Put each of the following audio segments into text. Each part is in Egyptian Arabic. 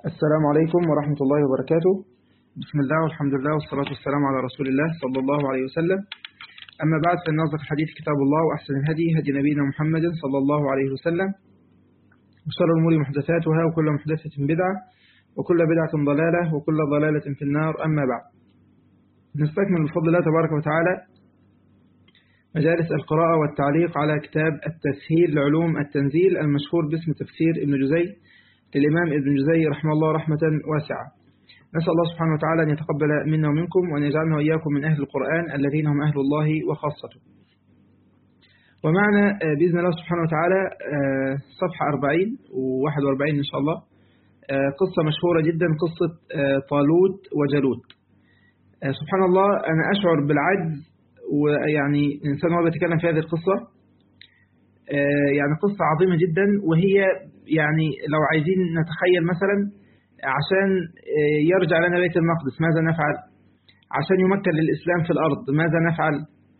السلام عليكم ورحمة الله وبركاته بسم الله والحمد لله والصلاة والسلام على رسول الله صلى الله عليه وسلم أما بعد فإن أصدق الحديث كتاب الله وأحسن الهدي هدي نبينا محمد صلى الله عليه وسلم وشر الأمور محدثاتها وكل محدثة بدعة وكل بدعة ضلالة وكل ضلالة في النار أما بعد نستكمل بفضل الله تبارك وتعالى مجالس القراءة والتعليق على كتاب التسهيل لعلوم التنزيل المشهور باسم تفسير ابن جزي للإمام ابن جزي رحمه الله رحمة واسعة نسأل الله سبحانه وتعالى أن يتقبل منا ومنكم وأن يجعلنا وإياكم من أهل القرآن الذين هم أهل الله وخاصته ومعنا بإذن الله سبحانه وتعالى صفحة 40 و41 إن شاء الله قصة مشهورة جدا قصة طالوت وجالوت سبحان الله أنا أشعر بالعجز ويعني الإنسان هو بيتكلم في هذه القصة يعني قصة عظيمة جدا وهي يعني لو عايزين نتخيل مثلا عشان يرجع لنا بيت المقدس ماذا نفعل عشان يمكن للإسلام في الأرض ماذا نفعل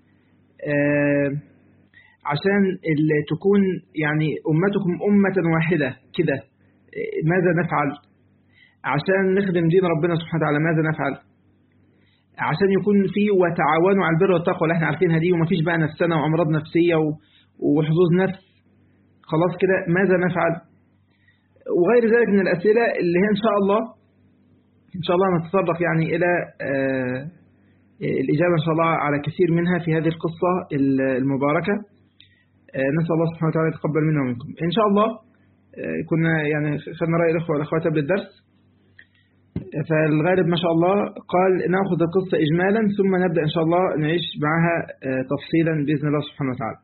عشان تكون يعني أمتكم أمة واحدة كده ماذا نفعل عشان نخدم دين ربنا سبحانه وتعالى ماذا نفعل عشان يكون في وتعاونوا على البر والتقوى اللي احنا عارفينها دي ومفيش بقى نفسنا وأمراض نفسية وحظوظ نفس خلاص كده ماذا نفعل وغير ذلك من الأسئلة اللي هي إن شاء الله إن شاء الله نتطرق يعني إلى الإجابة إن شاء الله على كثير منها في هذه القصة المباركة نسأل الله سبحانه وتعالى يتقبل منا ومنكم إن شاء الله كنا يعني خدنا رأي الأخوة والأخوات قبل الدرس فالغالب ما شاء الله قال نأخذ القصة إجمالا ثم نبدأ إن شاء الله نعيش معها تفصيلا بإذن الله سبحانه وتعالى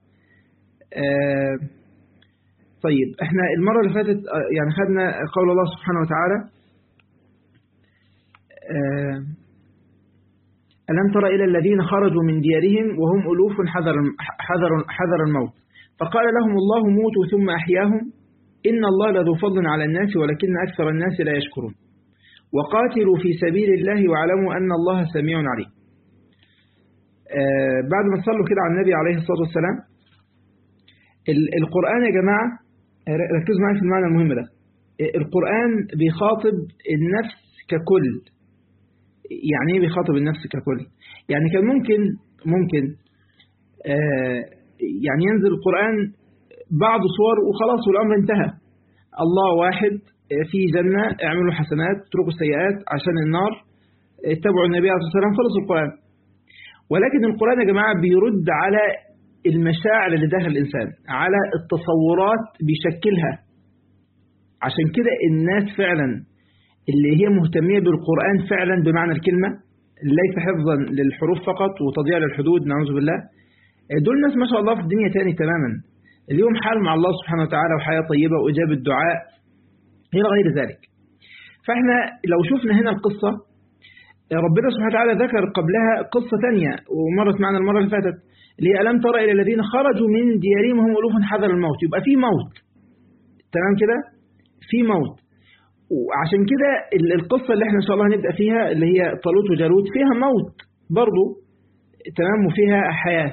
طيب احنا المرة اللي فاتت يعني خدنا قول الله سبحانه وتعالى ألم تر إلى الذين خرجوا من ديارهم وهم ألوف حذر, حذر, حذر الموت فقال لهم الله موتوا ثم أحياهم إن الله لذو فضل على الناس ولكن أكثر الناس لا يشكرون وقاتلوا في سبيل الله واعلموا أن الله سميع عليم بعد ما صلوا كده على النبي عليه الصلاة والسلام القرآن يا جماعة ركزوا معايا في المعنى المهم ده القرآن بيخاطب النفس ككل يعني ايه بيخاطب النفس ككل يعني كان ممكن ممكن آه يعني ينزل القرآن بعض صور وخلاص والأمر انتهى الله واحد في جنة اعملوا حسنات اتركوا السيئات عشان النار اتبعوا النبي عليه الصلاة والسلام خلص القرآن ولكن القرآن يا جماعة بيرد على المشاعر اللي داخل الإنسان على التصورات بيشكلها عشان كده الناس فعلا اللي هي مهتمية بالقرآن فعلا بمعنى الكلمة ليس حفظا للحروف فقط وتضييع للحدود نعوذ بالله دول ناس ما شاء الله في الدنيا تاني تماما اليوم حال مع الله سبحانه وتعالى وحياة طيبة وإجابة الدعاء إلى غير ذلك فإحنا لو شفنا هنا القصة ربنا سبحانه وتعالى ذكر قبلها قصة ثانية ومرت معنا المرة اللي فاتت اللي ألم ترى إلى الذين خرجوا من ديارهم وهم ألوف حذر الموت يبقى في موت تمام كده في موت وعشان كده القصة اللي احنا إن شاء الله هنبدأ فيها اللي هي طالوت وجالوت فيها موت برضو تمام وفيها حياة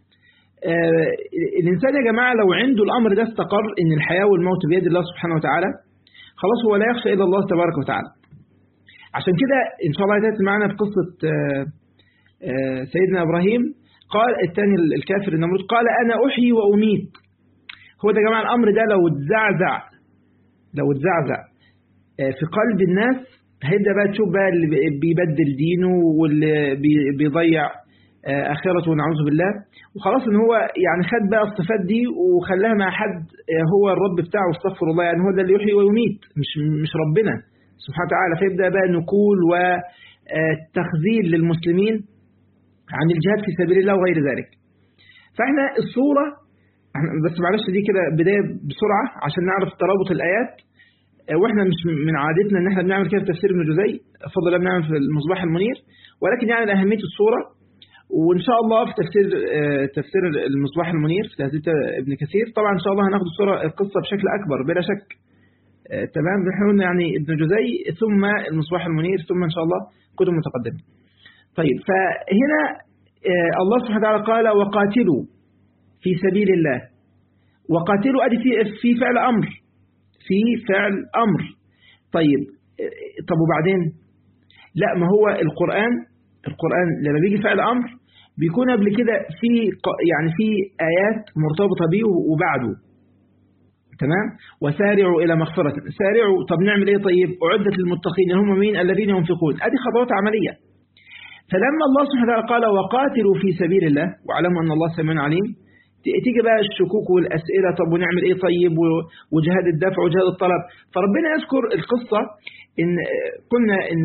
آه الإنسان يا جماعة لو عنده الأمر ده استقر إن الحياة والموت بيد الله سبحانه وتعالى خلاص هو لا يخشى إلا الله تبارك وتعالى عشان كده إن شاء الله هتأتي معنا في قصة آه آه سيدنا إبراهيم قال الثاني الكافر النمرود قال أنا أحيي وأميت هو ده يا جماعة الأمر ده لو اتزعزع لو اتزعزع في قلب الناس هيبدأ بقى تشوف بقى اللي بيبدل دينه واللي بيضيع آخرته ونعوذ بالله وخلاص ان هو يعني خد بقى الصفات دي وخلاها مع حد هو الرب بتاعه استغفر الله يعني هو ده اللي يحيي ويميت مش مش ربنا سبحانه وتعالى فيبدأ بقى نكول وتخذيل للمسلمين عن الجهاد في سبيل الله وغير ذلك فاحنا الصورة بس معلش دي كده بداية بسرعة عشان نعرف ترابط الآيات واحنا مش من عادتنا ان احنا بنعمل كده في تفسير ابن جزي فضل الله بنعمل في المصباح المنير ولكن يعني لأهمية الصورة وان شاء الله في تفسير تفسير المصباح المنير في تهذيب ابن كثير طبعا ان شاء الله هناخد الصورة القصة بشكل اكبر بلا شك تمام نحن قلنا يعني ابن جزي ثم المصباح المنير ثم ان شاء الله كتب متقدمة طيب فهنا الله سبحانه وتعالى قال وقاتلوا في سبيل الله وقاتلوا ادي في في فعل امر في فعل امر طيب طب وبعدين لا ما هو القرآن القرآن لما بيجي فعل أمر بيكون قبل كده في يعني في آيات مرتبطة بيه وبعده تمام وسارعوا إلى مغفرة سارعوا طب نعمل إيه طيب أعدت للمتقين هم مين الذين ينفقون هذه خطوات عملية فلما الله سبحانه وتعالى قال وقاتلوا في سبيل الله واعلموا أن الله سميع عليم تيجي بقى الشكوك والأسئلة طب ونعمل إيه طيب وجهاد الدفع وجهاد الطلب فربنا يذكر القصة إن قلنا إن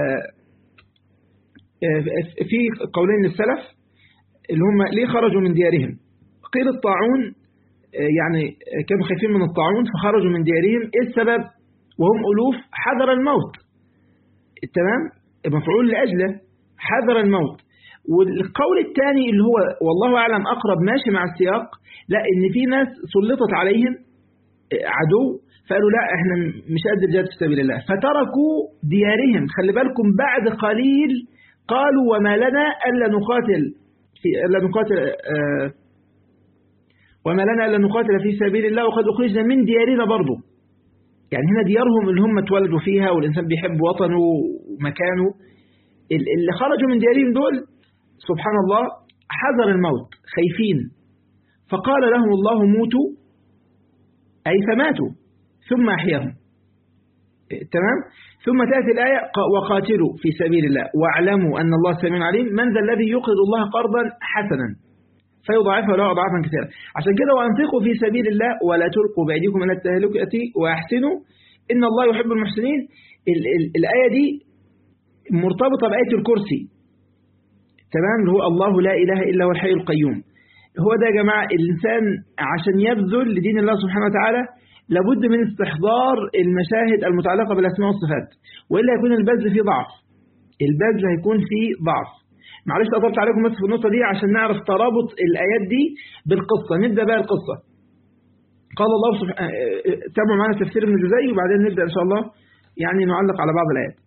في قولين للسلف اللي هم ليه خرجوا من ديارهم قيل الطاعون يعني كانوا خايفين من الطاعون فخرجوا من ديارهم إيه السبب وهم ألوف حذر الموت تمام مفعول لأجله حذر الموت والقول الثاني اللي هو والله أعلم أقرب ماشي مع السياق لا إن في ناس سلطت عليهم عدو فقالوا لا احنا مش قد الجهاد في سبيل الله فتركوا ديارهم خلي بالكم بعد قليل قالوا وما لنا ألا نقاتل في ألا نقاتل آه وما لنا ألا نقاتل في سبيل الله وقد أخرجنا من ديارنا برضه يعني هنا ديارهم اللي هم اتولدوا فيها والإنسان بيحب وطنه ومكانه اللي خرجوا من ديارهم دول سبحان الله حذر الموت خايفين فقال لهم الله موتوا أي فماتوا ثم أحياهم تمام ثم تأتي الآية وقاتلوا في سبيل الله واعلموا أن الله سميع عليم من ذا الذي يقرض الله قرضا حسنا فيضاعفه له أضعافا كثيرة عشان كده وأنفقوا في سبيل الله ولا تلقوا بأيديكم إلى التهلكة وأحسنوا إن الله يحب المحسنين ال ال الآية دي مرتبطة بآية الكرسي تمام اللي هو الله لا إله إلا هو الحي القيوم هو ده يا جماعة الإنسان عشان يبذل لدين الله سبحانه وتعالى لابد من استحضار المشاهد المتعلقة بالأسماء والصفات وإلا يكون البذل فيه ضعف البذل هيكون فيه ضعف معلش أطلت عليكم بس في النقطة دي عشان نعرف ترابط الآيات دي بالقصة نبدأ بقى القصة قال الله سبحانه تابعوا معنا تفسير ابن جزي وبعدين نبدأ إن شاء الله يعني نعلق على بعض الآيات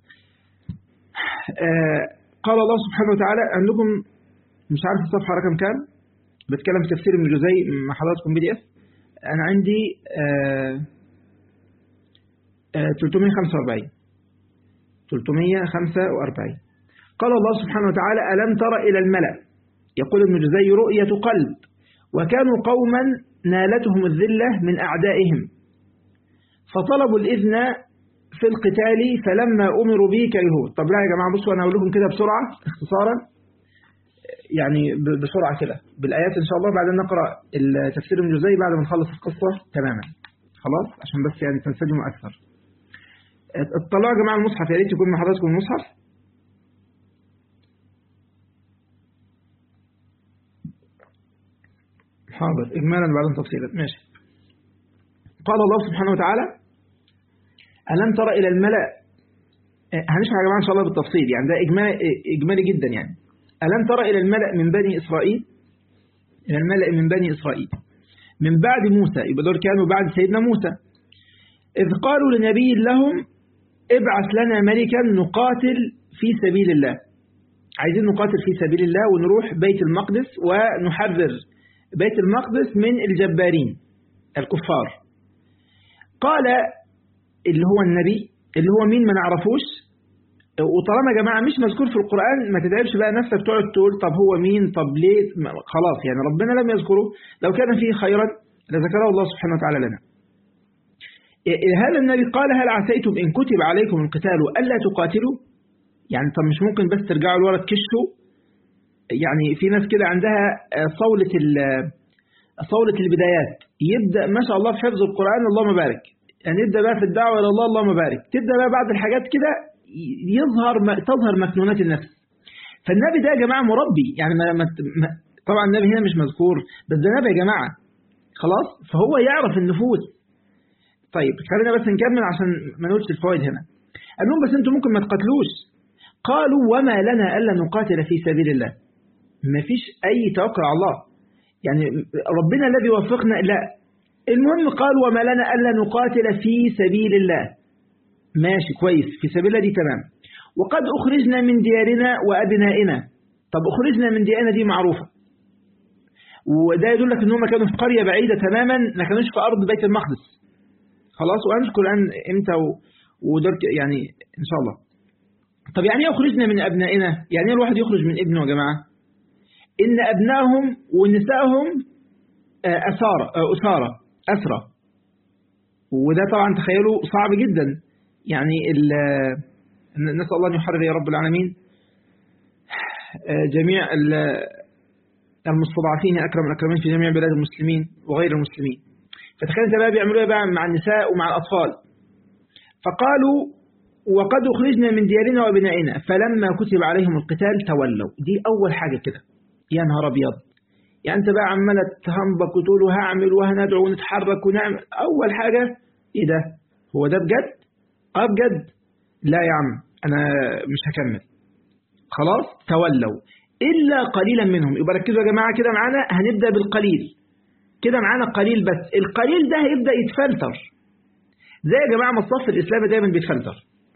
قال الله سبحانه وتعالى عندكم مش عارف الصفحة رقم كام بتكلم في تفسير ابن جزي مع حضراتكم بي دي اف أنا عندي آه آه 345 345 قال الله سبحانه وتعالى ألم تر إلى الملأ يقول ابن جزي رؤية قلب وكانوا قوما نالتهم الذلة من أعدائهم فطلبوا الإذن في القتال فلما أمروا به كرهوه طب لا يا جماعة بصوا أنا أقول لكم كده بسرعة اختصارا يعني بسرعة كده بالآيات إن شاء الله بعدين نقرأ التفسير من جزئي بعد ما نخلص القصة تماما خلاص عشان بس يعني تنسجموا أكثر اطلعوا يا جماعة المصحف يا ريت يكون مع حضراتكم المصحف حاضر إجمالا بعدين تفصيلا ماشي قال الله سبحانه وتعالى ألم ترى إلى الملأ هنشرح يا جماعة إن شاء الله بالتفصيل يعني ده إجمالي, إجمالي جدا يعني ألم ترى إلى الملأ من بني إسرائيل إلى الملأ من بني إسرائيل من بعد موسى يبقى دول كانوا بعد سيدنا موسى إذ قالوا لنبي لهم ابعث لنا ملكا نقاتل في سبيل الله عايزين نقاتل في سبيل الله ونروح بيت المقدس ونحرر بيت المقدس من الجبارين الكفار قال اللي هو النبي اللي هو مين ما نعرفوش وطالما يا جماعة مش مذكور في القرآن ما تتعبش بقى نفسك تقعد تقول طب هو مين طب ليه خلاص يعني ربنا لم يذكره لو كان فيه خيرا لذكره الله سبحانه وتعالى لنا هذا النبي قال هل عسيتم إن كتب عليكم القتال ألا تقاتلوا يعني طب مش ممكن بس ترجعوا لورا تكشوا يعني في ناس كده عندها صولة صولة البدايات يبدأ ما شاء الله في حفظ القرآن اللهم بارك يعني يبدأ بقى في الدعوة إلى الله اللهم بارك تبدأ بقى بعد الحاجات كده يظهر تظهر مكنونات النفس فالنبي ده يا جماعة مربي يعني ما ما طبعا النبي هنا مش مذكور بس ده نبي يا جماعة خلاص فهو يعرف النفوس طيب خلينا بس نكمل عشان ما نقولش الفوائد هنا قال لهم بس انتم ممكن ما تقاتلوش قالوا وما لنا الا نقاتل في سبيل الله ما فيش اي توكل على الله يعني ربنا الذي وفقنا لا المهم قال وما لنا الا نقاتل في سبيل الله ماشي كويس في سبيل الله دي تمام وقد أخرجنا من ديارنا وأبنائنا طب أخرجنا من ديارنا دي معروفة وده يدلك ان هم كانوا في قرية بعيدة تماما ما كانوش في أرض بيت المقدس خلاص وأنذكر الآن إمتى ودول يعني إن شاء الله طب يعني ايه يخرجنا من أبنائنا يعني ايه الواحد يخرج من ابنه يا جماعة إن أبنائهم ونسائهم أسارة أسارة أسرة وده طبعا تخيلوا صعب جدا يعني نسأل الله أن يحرر يا رب العالمين جميع المستضعفين أكرم الأكرمين في جميع بلاد المسلمين وغير المسلمين فتخيل انت بقى بيعملوا ايه بقى مع النساء ومع الأطفال فقالوا وقد أخرجنا من ديارنا وبنائنا فلما كتب عليهم القتال تولوا دي أول حاجة كده يا نهار أبيض يعني أنت بقى عمالة تهنبك وتقول وهعمل وهندعو ونتحرك ونعمل أول حاجة إيه ده هو ده بجد أه بجد لا يا عم أنا مش هكمل خلاص تولوا إلا قليلا منهم يبقى ركزوا يا جماعة كده معانا هنبدأ بالقليل كده معانا قليل بس القليل ده هيبدأ يتفلتر زي يا جماعة ما الصف الإسلامي دايما بيتفلتر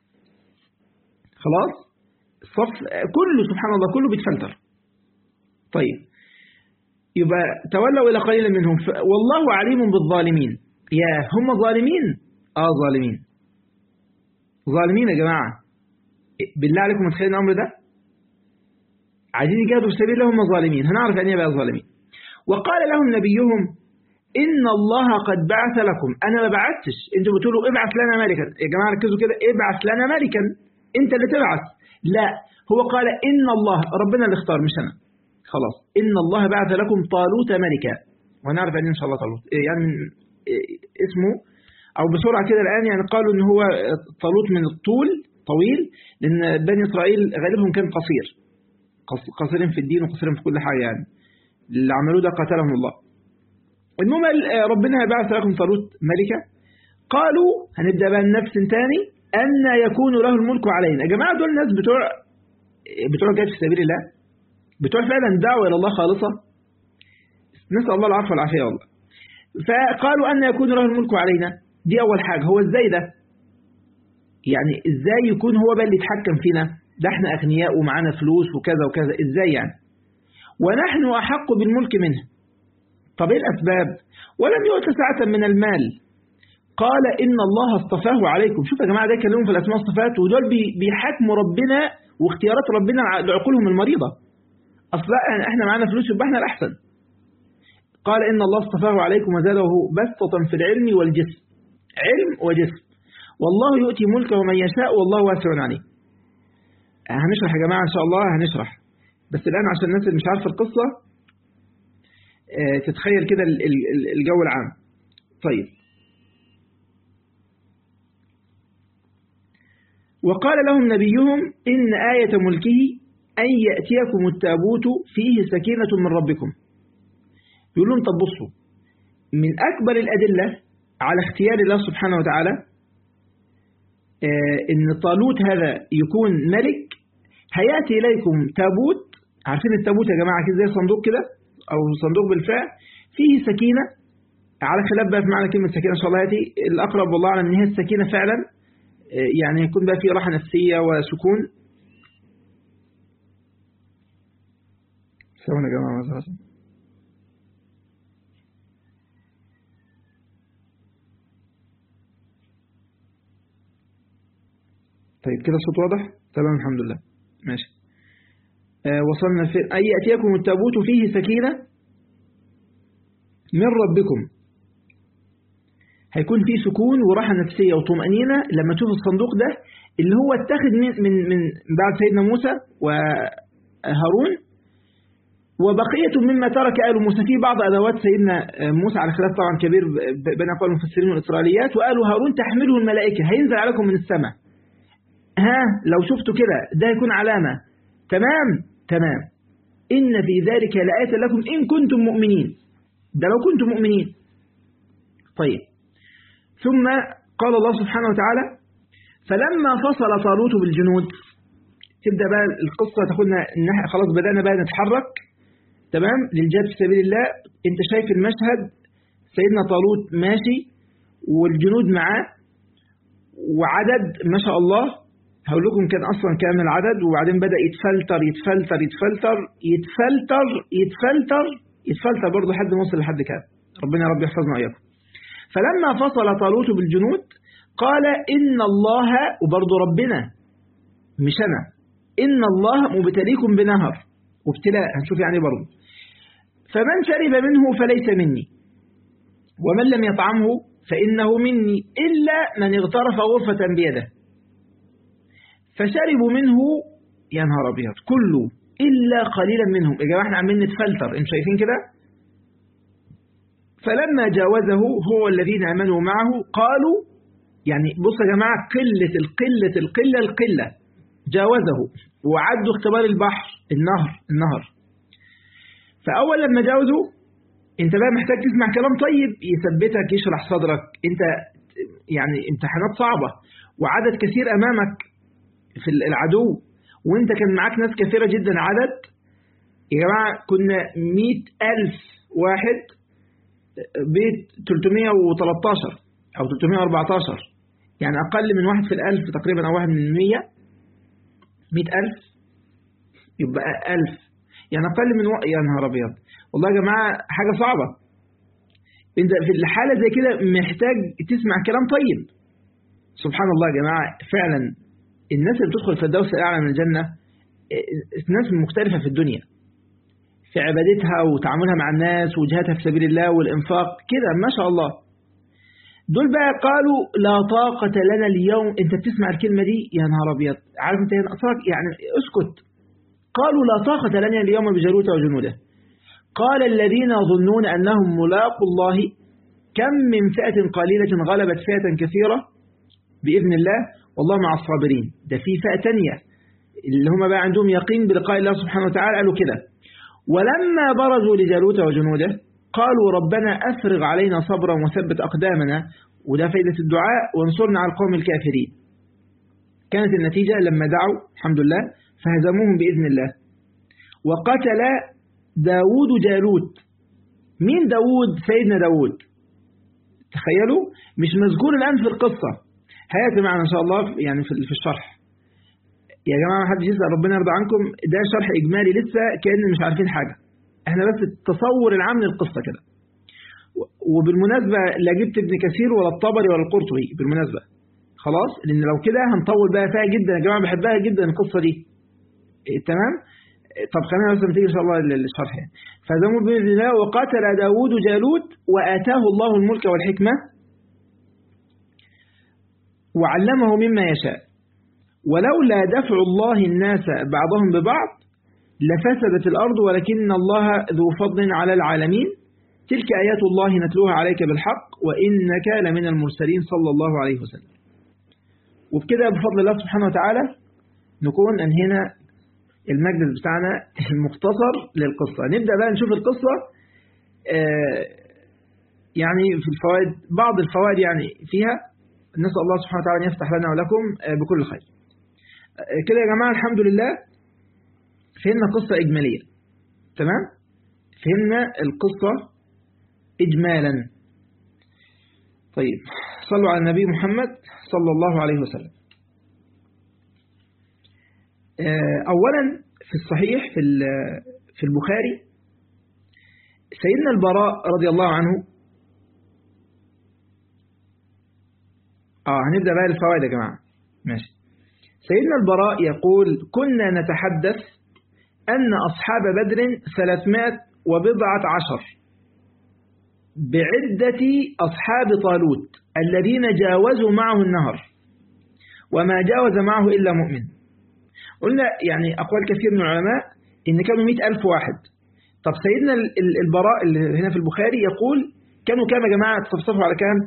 خلاص الصف كله سبحان الله كله بيتفلتر طيب يبقى تولوا إلى قليلا منهم والله عليم بالظالمين يا هم ظالمين آه ظالمين ظالمين يا جماعة بالله عليكم متخيلين الأمر ده عايزين يجاهدوا في سبيل الله هم ظالمين هنعرف يعني ايه بقى ظالمين وقال لهم نبيهم إن الله قد بعث لكم أنا ما بعثتش أنتوا بتقولوا ابعث لنا ملكا يا جماعة ركزوا كده ابعث لنا ملكا أنت اللي تبعث لا هو قال إن الله ربنا اللي اختار مش أنا خلاص إن الله بعث لكم طالوت ملكا ونعرف يعني إن شاء الله طالوت يعني من اسمه أو بسرعة كده الآن يعني قالوا إن هو طالوت من الطول طويل لأن بني إسرائيل غالبهم كان قصير قصيرين في الدين وقصيرين في كل حاجة يعني اللي عملوه ده قتلهم الله المهم ربنا بعث لكم طالوت ملكة قالوا هنبدأ بقى النفس تاني أن يكون له الملك علينا يا جماعة دول الناس بتوع بتوع جهاد في سبيل الله بتوع فعلا دعوة إلى الله خالصة نسأل الله العفو والعافية والله فقالوا أن يكون له الملك علينا دي أول حاجة هو إزاي ده يعني إزاي يكون هو بقى اللي يتحكم فينا ده احنا أغنياء ومعانا فلوس وكذا وكذا إزاي يعني ونحن أحق بالملك منه طب إيه الأسباب ولم يؤت ساعة من المال قال إن الله اصطفاه عليكم شوف يا جماعة ده يكلمون في الأسماء والصفات ودول بيحاكموا ربنا واختيارات ربنا لعقولهم المريضة أصلا احنا معانا فلوس يبقى احنا الأحسن قال إن الله اصطفاه عليكم وزاده بسطة في العلم والجسم علم وجسم والله يؤتي ملكه من يشاء والله واسع عليه هنشرح يا جماعة إن شاء الله هنشرح بس الآن عشان الناس اللي مش عارفة القصة تتخيل كده الجو العام طيب وقال لهم نبيهم إن آية ملكه أن يأتيكم التابوت فيه سكينة من ربكم يقول لهم طب بصوا من أكبر الأدلة على اختيار الله سبحانه وتعالى إن طالوت هذا يكون ملك هيأتي إليكم تابوت عارفين التابوت يا جماعة كده زي صندوق كده أو صندوق بالفعل فيه سكينة على خلاف بقى في معنى كلمة سكينة إن شاء الله يأتي الأقرب والله أعلم إن هي السكينة فعلا يعني يكون بقى فيه راحة نفسية وسكون ثواني يا جماعة مثلا طيب كده الصوت واضح تمام الحمد لله ماشي آه وصلنا في أي يأتيكم التابوت فيه سكينة من ربكم هيكون فيه سكون وراحة نفسية وطمأنينة لما تشوف الصندوق ده اللي هو اتخذ من, من, من بعد سيدنا موسى وهارون وبقية مما ترك آل موسى في بعض أدوات سيدنا موسى على خلاف طبعا كبير بين أقوال المفسرين والإسرائيليات وآل هارون تحمله الملائكة هينزل عليكم من السماء ها لو شفتوا كده ده يكون علامة تمام تمام إن في ذلك لآية لكم إن كنتم مؤمنين ده لو كنتم مؤمنين طيب ثم قال الله سبحانه وتعالى فلما فصل طالوت بالجنود تبدأ بقى القصة تاخدنا إن خلاص بدأنا بقى نتحرك تمام للجهاد في سبيل الله انت شايف المشهد سيدنا طالوت ماشي والجنود معاه وعدد ما شاء الله هقول لكم كان اصلا كام العدد وبعدين بدا يتفلتر يتفلتر يتفلتر يتفلتر يتفلتر يتفلتر برضه لحد ما وصل لحد كام ربنا يا رب يحفظنا واياكم فلما فصل طالوت بالجنود قال إن الله وبرضه ربنا مش أنا إن الله مبتليكم بنهر وابتلاء هنشوف يعني برضه فمن شرب منه فليس مني ومن لم يطعمه فإنه مني إلا من اغترف غرفة بيده فشربوا منه يا نهار أبيض كله إلا قليلا منهم يا جماعة احنا عمالين نتفلتر انتوا شايفين كده فلما جاوزه هو الذين آمنوا معه قالوا يعني بص يا جماعة قلة القلة القلة القلة جاوزه وعدوا اختبار البحر النهر النهر فأول لما جاوزوا انت بقى محتاج تسمع كلام طيب يثبتك يشرح صدرك انت يعني امتحانات صعبة وعدد كثير أمامك في العدو وانت كان معاك ناس كثيرة جدا عدد يا جماعة كنا مئة ألف واحد بيت 313 أو 314 يعني أقل من واحد في الألف تقريبا أو واحد من مية مئة ألف يبقى ألف يعني أقل من و... يا نهار أبيض والله يا جماعة حاجة صعبة انت في الحالة زي كده محتاج تسمع كلام طيب سبحان الله يا جماعة فعلا الناس اللي بتدخل في الدوس الأعلى من الجنة ناس مختلفة في الدنيا في عبادتها وتعاملها مع الناس وجهاتها في سبيل الله والإنفاق كده ما شاء الله دول بقى قالوا لا طاقة لنا اليوم انت بتسمع الكلمة دي يا نهار أبيض عارف انت يعني اسكت قالوا لا طاقة لنا اليوم بجالوت وجنوده قال الذين يظنون أنهم ملاقوا الله كم من فئة قليلة غلبت فئة كثيرة بإذن الله والله مع الصابرين ده في فئة تانية اللي هم بقى عندهم يقين بلقاء الله سبحانه وتعالى قالوا كده ولما برزوا لجالوت وجنوده قالوا ربنا أفرغ علينا صبرا وثبت أقدامنا وده فائدة الدعاء وانصرنا على القوم الكافرين كانت النتيجة لما دعوا الحمد لله فهزموهم بإذن الله وقتل داود جالوت مين داود سيدنا داود تخيلوا مش مذكور الآن في القصة هياتي معنا إن شاء الله يعني في الشرح يا جماعة ما حدش يسأل ربنا يرضى عنكم ده شرح إجمالي لسه كأن مش عارفين حاجة احنا بس التصور العام للقصة كده وبالمناسبة لا جبت ابن كثير ولا الطبري ولا القرطبي بالمناسبة خلاص لأن لو كده هنطول بقى فيها جدا يا جماعة بحبها جدا القصة دي تمام طب خلينا بس نتيجي إن شاء الله للشرح يعني فزموا بإذن الله وقتل داود جالوت وآتاه الله الملك والحكمة وعلمه مما يشاء ولولا دفع الله الناس بعضهم ببعض لفسدت الأرض ولكن الله ذو فضل على العالمين تلك آيات الله نتلوها عليك بالحق وإنك لمن المرسلين صلى الله عليه وسلم وبكده بفضل الله سبحانه وتعالى نكون أنهينا المجلس بتاعنا المختصر للقصة نبدأ بقى نشوف القصة يعني في الفوائد بعض الفوائد يعني فيها نسأل الله سبحانه وتعالى أن يفتح لنا ولكم بكل خير كده يا جماعة الحمد لله فهمنا قصة إجمالية تمام فهمنا القصة إجمالا طيب صلوا على النبي محمد صلى الله عليه وسلم أولا في الصحيح في في البخاري سيدنا البراء رضي الله عنه آه هنبدأ بقى الفوائد يا جماعة ماشي سيدنا البراء يقول كنا نتحدث أن أصحاب بدر ثلاثمائة وبضعة عشر بعدة أصحاب طالوت الذين جاوزوا معه النهر وما جاوز معه إلا مؤمن قلنا يعني أقوال كثير من العلماء إن كانوا مئة ألف واحد طب سيدنا البراء اللي هنا في البخاري يقول كانوا كام يا جماعة تصفصفوا على كام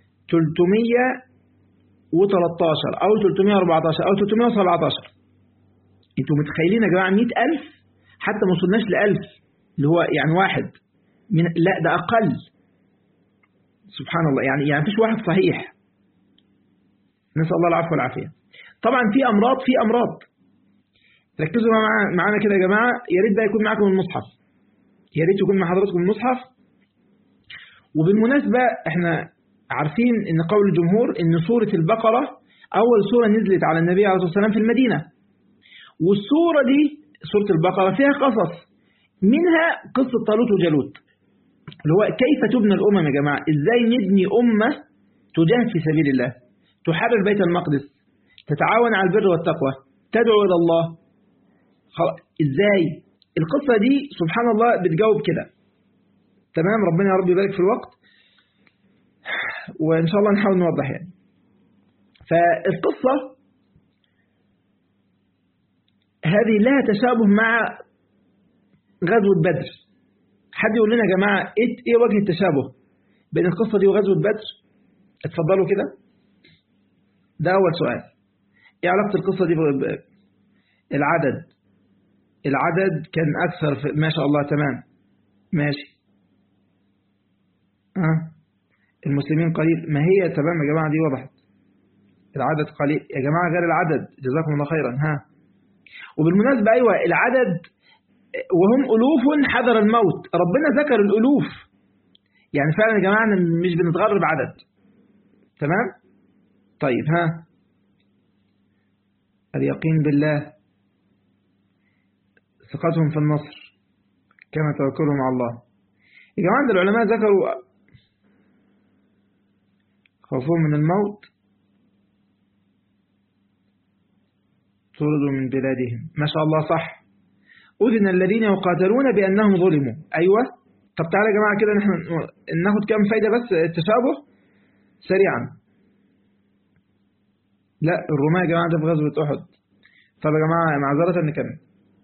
313 أو 314 أو 317 انتوا متخيلين يا جماعة 100000 حتى ما وصلناش ل 1000 اللي هو يعني واحد من لا ده أقل سبحان الله يعني يعني مفيش واحد صحيح نسأل الله العفو والعافية طبعا في أمراض في أمراض ركزوا معانا كده يا جماعة يا ريت بقى يكون معاكم المصحف يا ريت يكون مع حضراتكم المصحف وبالمناسبة احنا عارفين ان قول الجمهور ان سورة البقرة أول سورة نزلت على النبي عليه الصلاة والسلام في المدينة والسورة دي سورة البقرة فيها قصص منها قصة طالوت وجالوت اللي هو كيف تبنى الأمم يا جماعة إزاي نبني أمة تجاهد في سبيل الله تحرر بيت المقدس تتعاون على البر والتقوى تدعو إلى الله إزاي القصة دي سبحان الله بتجاوب كده تمام ربنا يا رب يبارك في الوقت وإن شاء الله نحاول نوضح يعني فالقصة هذه لها تشابه مع غزوة بدر حد يقول لنا يا جماعة ايه وجه التشابه بين القصة دي وغزوة بدر اتفضلوا كده ده أول سؤال ايه علاقة القصة دي العدد العدد كان أكثر في ما شاء الله تمام ماشي ها المسلمين قليل ما هي تمام يا جماعة دي وضحت العدد قليل يا جماعة غير العدد جزاكم الله خيرا ها وبالمناسبة أيوة العدد وهم ألوف حذر الموت ربنا ذكر الألوف يعني فعلا يا جماعة مش بنتغرب عدد تمام طيب ها اليقين بالله ثقتهم في النصر كما توكلهم على الله يا جماعة العلماء ذكروا خوفهم من الموت طردوا من بلادهم ما شاء الله صح أذن الذين يقاتلون بأنهم ظلموا أيوة طب تعالى يا جماعة كده نحن ناخد كام فايدة بس التشابه سريعا لا الرومان يا جماعة ده في غزوة أحد طب يا جماعة معذرة نكمل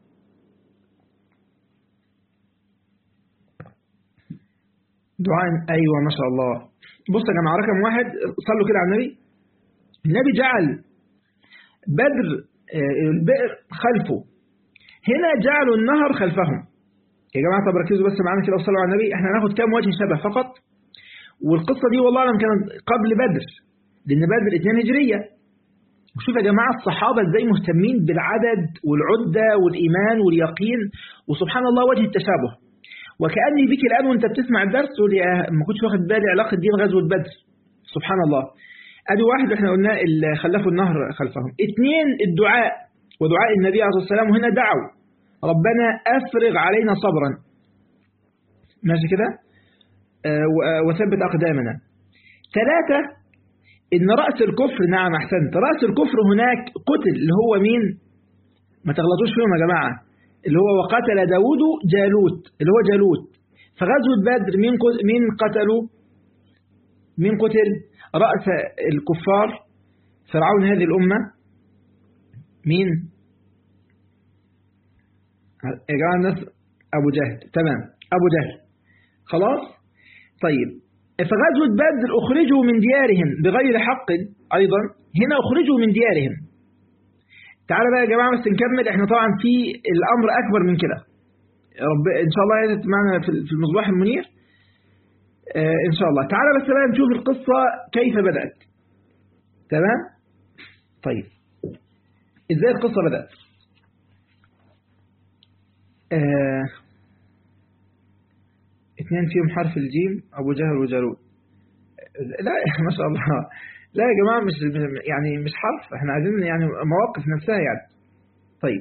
دعاء أيوة ما شاء الله بص يا جماعة رقم واحد صلوا كده على النبي النبي جعل بدر البئر خلفه هنا جعلوا النهر خلفهم يا جماعة طب ركزوا بس معانا كده وصلوا على النبي احنا هناخد كام وجه شبه فقط والقصة دي والله أعلم كانت قبل بدر لأن بدر اثنين هجرية وشوف يا جماعة الصحابة ازاي مهتمين بالعدد والعدة والإيمان واليقين وسبحان الله وجه التشابه وكأني بك الآن وانت بتسمع الدرس تقول يا ما كنتش واخد بالي علاقة دي بغزوة بدر سبحان الله ادي واحد احنا قلنا اللي خلفوا النهر خلفهم اثنين الدعاء ودعاء النبي عليه الصلاة والسلام وهنا دعوا ربنا أفرغ علينا صبرا ماشي كده آه وثبت أقدامنا ثلاثة إن رأس الكفر نعم أحسنت رأس الكفر هناك قتل اللي هو مين ما تغلطوش فيهم يا جماعة اللي هو وقتل داود جالوت اللي هو جالوت فغزوة بدر مين مين قتلوا مين قتل رأس الكفار فرعون هذه الأمة مين يا جماعة الناس أبو جهل تمام أبو جهل خلاص طيب فغزوة بدر أخرجوا من ديارهم بغير حق أيضا هنا أخرجوا من ديارهم تعالى بقى يا جماعة بس نكمل احنا طبعا في الأمر أكبر من كده رب إن شاء الله يجب معنا في المصباح المنير اه إن شاء الله تعالى بس بقى نشوف القصة كيف بدأت تمام طيب إزاي القصة بدأت اه اثنين فيهم حرف الجيم أبو جهل وجالوت لا ما شاء الله لا يا جماعة مش يعني مش حرف احنا عايزين يعني مواقف نفسها يعني طيب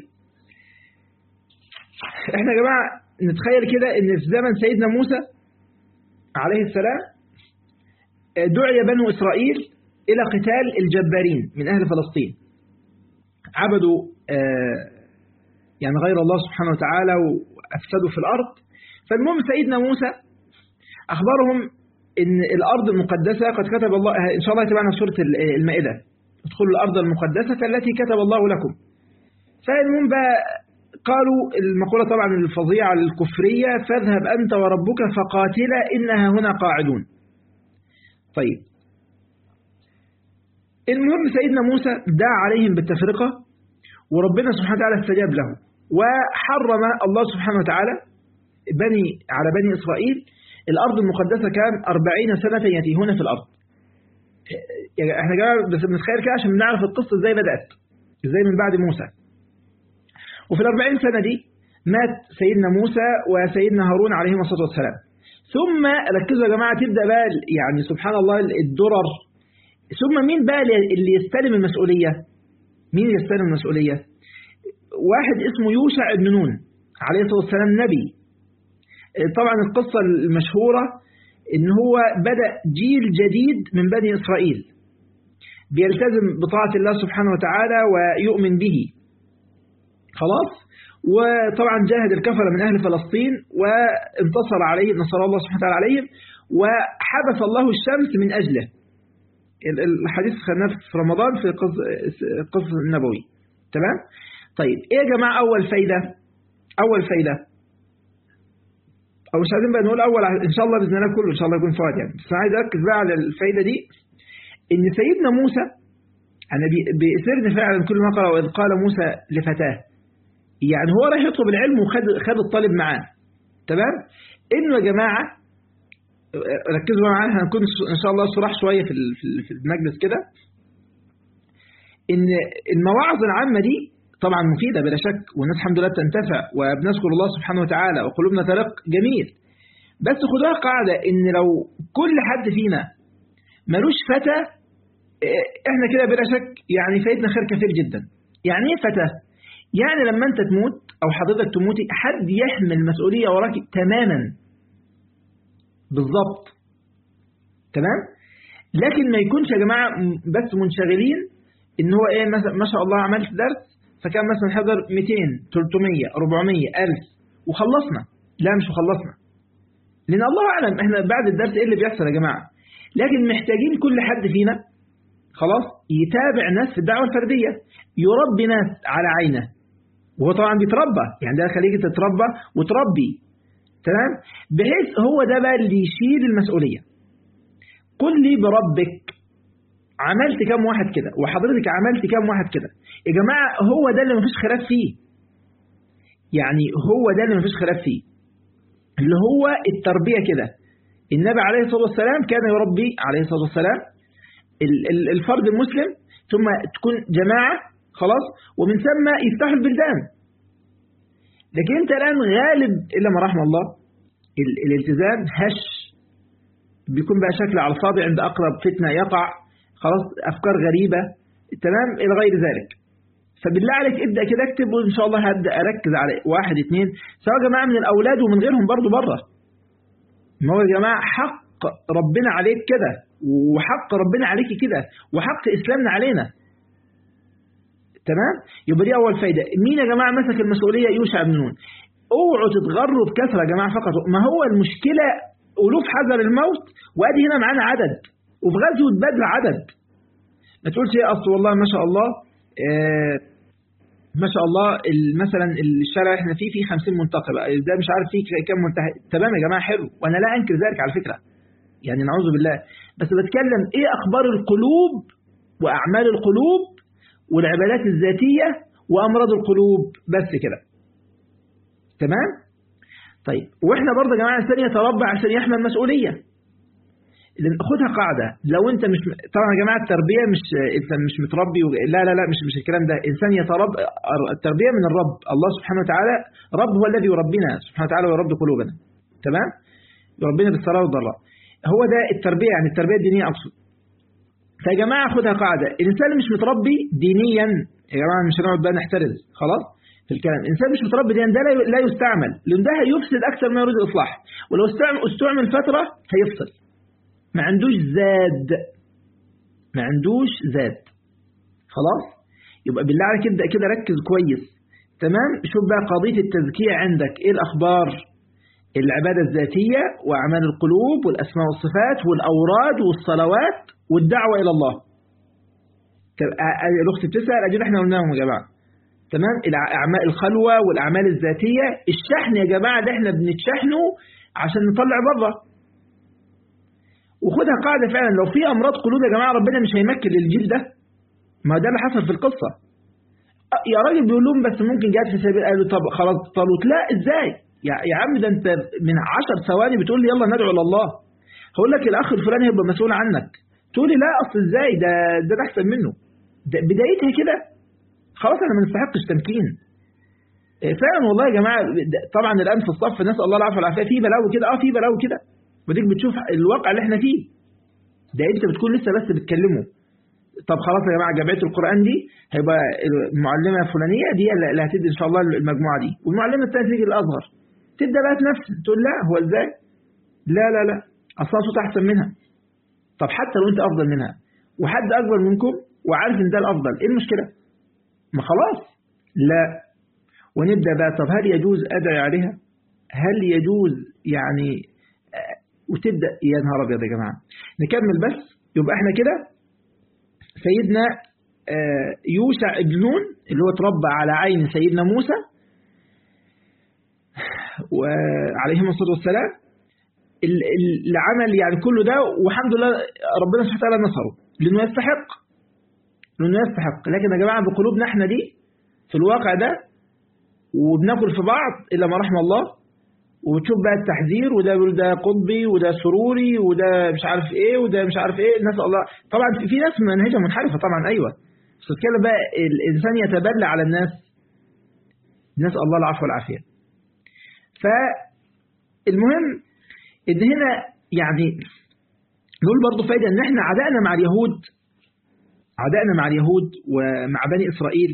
احنا يا جماعة نتخيل كده ان في زمن سيدنا موسى عليه السلام دعي بنو إسرائيل إلى قتال الجبارين من أهل فلسطين عبدوا يعني غير الله سبحانه وتعالى وأفسدوا في الأرض فالمهم سيدنا موسى أخبرهم إن الأرض المقدسة قد كتب الله إن شاء الله تبعنا سورة المائدة ادخلوا الأرض المقدسة التي كتب الله لكم فالمهم بقى قالوا المقولة طبعا الفظيعة الكفرية فاذهب أنت وربك فقاتلا إنها هنا قاعدون طيب المهم سيدنا موسى دعا عليهم بالتفرقة وربنا سبحانه وتعالى استجاب له وحرم الله سبحانه وتعالى بني على بني إسرائيل الأرض المقدسة كان أربعين سنة يتيهون في الأرض يعني احنا جماعة بس بنتخيل كده عشان نعرف القصة ازاي بدأت ازاي من بعد موسى وفي الأربعين سنة دي مات سيدنا موسى وسيدنا هارون عليهما الصلاة والسلام ثم ركزوا يا جماعة تبدأ بقى يعني سبحان الله الدرر ثم مين بقى اللي يستلم المسؤولية مين اللي يستلم المسؤولية واحد اسمه يوشع بن نون عليه الصلاة والسلام نبي طبعا القصة المشهورة ان هو بدأ جيل جديد من بني إسرائيل بيلتزم بطاعة الله سبحانه وتعالى ويؤمن به خلاص وطبعا جاهد الكفر من أهل فلسطين وانتصر عليه نصر الله سبحانه وتعالى عليهم وحبس الله الشمس من أجله الحديث خلناه في رمضان في القصة النبوي تمام طيب ايه يا جماعة أول فايدة أول فايدة أو مش عايزين بقى نقول أول إن شاء الله بإذن الله كله إن شاء الله يكون فوائد يعني بس أنا عايز أركز بقى على الفايدة دي إن سيدنا موسى أنا بيسرني فعلا كل ما قرأ وإذ قال موسى لفتاه يعني هو راح يطلب العلم وخد خد الطالب معاه تمام إنه يا جماعة ركزوا معايا هنكون إن شاء الله صراح شوية في في المجلس كده إن المواعظ العامة دي طبعا مفيدة بلا شك والناس الحمد لله بتنتفع وبنذكر الله سبحانه وتعالى وقلوبنا ترق جميل بس خدوها قاعدة إن لو كل حد فينا ملوش فتى احنا كده بلا شك يعني فايتنا خير كثير جدا يعني ايه فتى يعني لما انت تموت او حضرتك تموتي حد يحمل المسؤولية وراك تماما بالضبط تمام لكن ما يكونش يا جماعة بس منشغلين ان هو ايه مثلا ما شاء الله عملت درس فكان مثلا حضر 200 300 400 1000 وخلصنا لا مش خلصنا لان الله اعلم احنا بعد الدرس ايه اللي بيحصل يا جماعة لكن محتاجين كل حد فينا خلاص يتابع ناس في الدعوة الفردية يربي ناس على عينه وهو طبعا بيتربى يعني ده خليك تتربى وتربي تمام بحيث هو ده بقى اللي يشيل المسؤولية قل لي بربك عملت كام واحد كده وحضرتك عملت كام واحد كده يا جماعة هو ده اللي مفيش خلاف فيه يعني هو ده اللي مفيش خلاف فيه اللي هو التربية كده النبي عليه الصلاة والسلام كان يربي عليه الصلاة والسلام الفرد المسلم ثم تكون جماعة خلاص ومن ثم يفتح البلدان لكن انت الآن غالب إلا ما رحم الله الالتزام هش بيكون بقى شكل على الفاضي عند أقرب فتنة يقع خلاص أفكار غريبة تمام إلى غير ذلك فبالله عليك ابدأ كده اكتب وإن شاء الله هبدأ أركز على واحد اثنين سواء جماعة من الأولاد ومن غيرهم برضو بره ما هو يا جماعة حق ربنا عليك كده وحق ربنا عليك كده وحق إسلامنا علينا تمام يبقى دي أول فايدة مين يا جماعة مسك المسؤولية يوشع بن نون اوعوا تتغروا بكثرة يا جماعة فقط ما هو المشكلة ألوف حذر الموت وادي هنا معانا عدد وفي غزوة بدر عدد ما تقولش ايه أصل والله ما شاء الله آه ما شاء الله مثلا الشارع اللي احنا فيه فيه 50 منتقب ده مش عارف فيه كام منتهى تمام يا جماعة حلو وانا لا انكر ذلك على فكرة يعني نعوذ بالله بس بتكلم ايه اخبار القلوب واعمال القلوب والعبادات الذاتية وامراض القلوب بس كده تمام طيب واحنا برضه يا جماعة الانسان يتربى عشان يحمل مسؤولية خدها قاعدة لو انت مش طبعا يا جماعة التربية مش انت مش متربي و... لا لا لا مش مش الكلام ده انسان يتربى التربية من الرب الله سبحانه وتعالى رب هو الذي يربينا سبحانه وتعالى ويرب قلوبنا تمام يربينا بالسراء والضراء هو ده التربية يعني التربية الدينية أقصد فيا جماعة خدها قاعدة الإنسان اللي مش متربي دينيا يا جماعة مش هنقعد بقى نحترز خلاص في الكلام الإنسان مش متربي دينيا ده لا يستعمل لأن ده هيفسد أكثر ما يريد الإصلاح ولو استعمل, استعمل فترة هيفصل ما عندوش زاد ما عندوش زاد خلاص يبقى بالله عليك ابدأ كده ركز كويس تمام شوف بقى قضية التزكية عندك ايه الأخبار العبادة الذاتية وأعمال القلوب والأسماء والصفات والأوراد والصلوات والدعوة إلى الله الأخت بتسأل أجل احنا قلناهم يا جماعة تمام الأعمال الخلوة والأعمال الذاتية الشحن يا جماعة ده احنا بنتشحنه عشان نطلع بره وخدها قاعدة فعلا لو في أمراض قلوب يا جماعة ربنا مش هيمكن للجيل ده ما ده اللي حصل في القصة يا راجل بيقول لهم بس ممكن جات في سبيل قالوا طب خلاص طالوت لا ازاي يا, يا عم ده انت من عشر ثواني بتقول لي يلا ندعو الى الله هقول لك الاخ الفلاني هيبقى مسؤول عنك تقول لي لا اصل ازاي ده ده احسن منه ده بدايتها كده خلاص انا ما نستحقش تمكين فعلا والله يا جماعه طبعا الان في الصف نسال الله العافيه والعافيه في بلاوي كده اه في بلاوي كده وديك بتشوف الواقع اللي احنا فيه ده انت بتكون لسه بس بتكلمه طب خلاص يا جماعه جامعه القران دي هيبقى المعلمه الفلانيه دي اللي هتدي ان شاء الله المجموعه دي والمعلمه الثانيه تيجي الازهر تبدا بقى تنفس تقول لا هو ازاي لا لا لا اصلا صوت احسن منها طب حتى لو انت افضل منها وحد أكبر منكم وعارف إن ده الأفضل إيه المشكلة ما خلاص لا ونبدأ بقى طب هل يجوز أدعي عليها هل يجوز يعني وتبدأ يا نهار أبيض يا جماعة نكمل بس يبقى احنا كده سيدنا يوشع ابن نون اللي هو تربى على عين سيدنا موسى وعليهم الصلاة والسلام اللي عمل يعني كله ده والحمد لله ربنا سبحانه وتعالى نصره لأنه يستحق لأنه يستحق لكن يا جماعة بقلوبنا احنا دي في الواقع ده وبناكل في بعض إلا ما رحم الله وتشوف بقى التحذير وده ده قطبي وده سروري وده مش عارف ايه وده مش عارف ايه نسأل الله طبعا في ناس منهجها منحرفة طبعا ايوه بس كده بقى الانسان يتبلى على الناس نسأل الله العفو والعافية فالمهم ان هنا يعني نقول برضه فايدة ان احنا عدائنا مع اليهود عدائنا مع اليهود ومع بني اسرائيل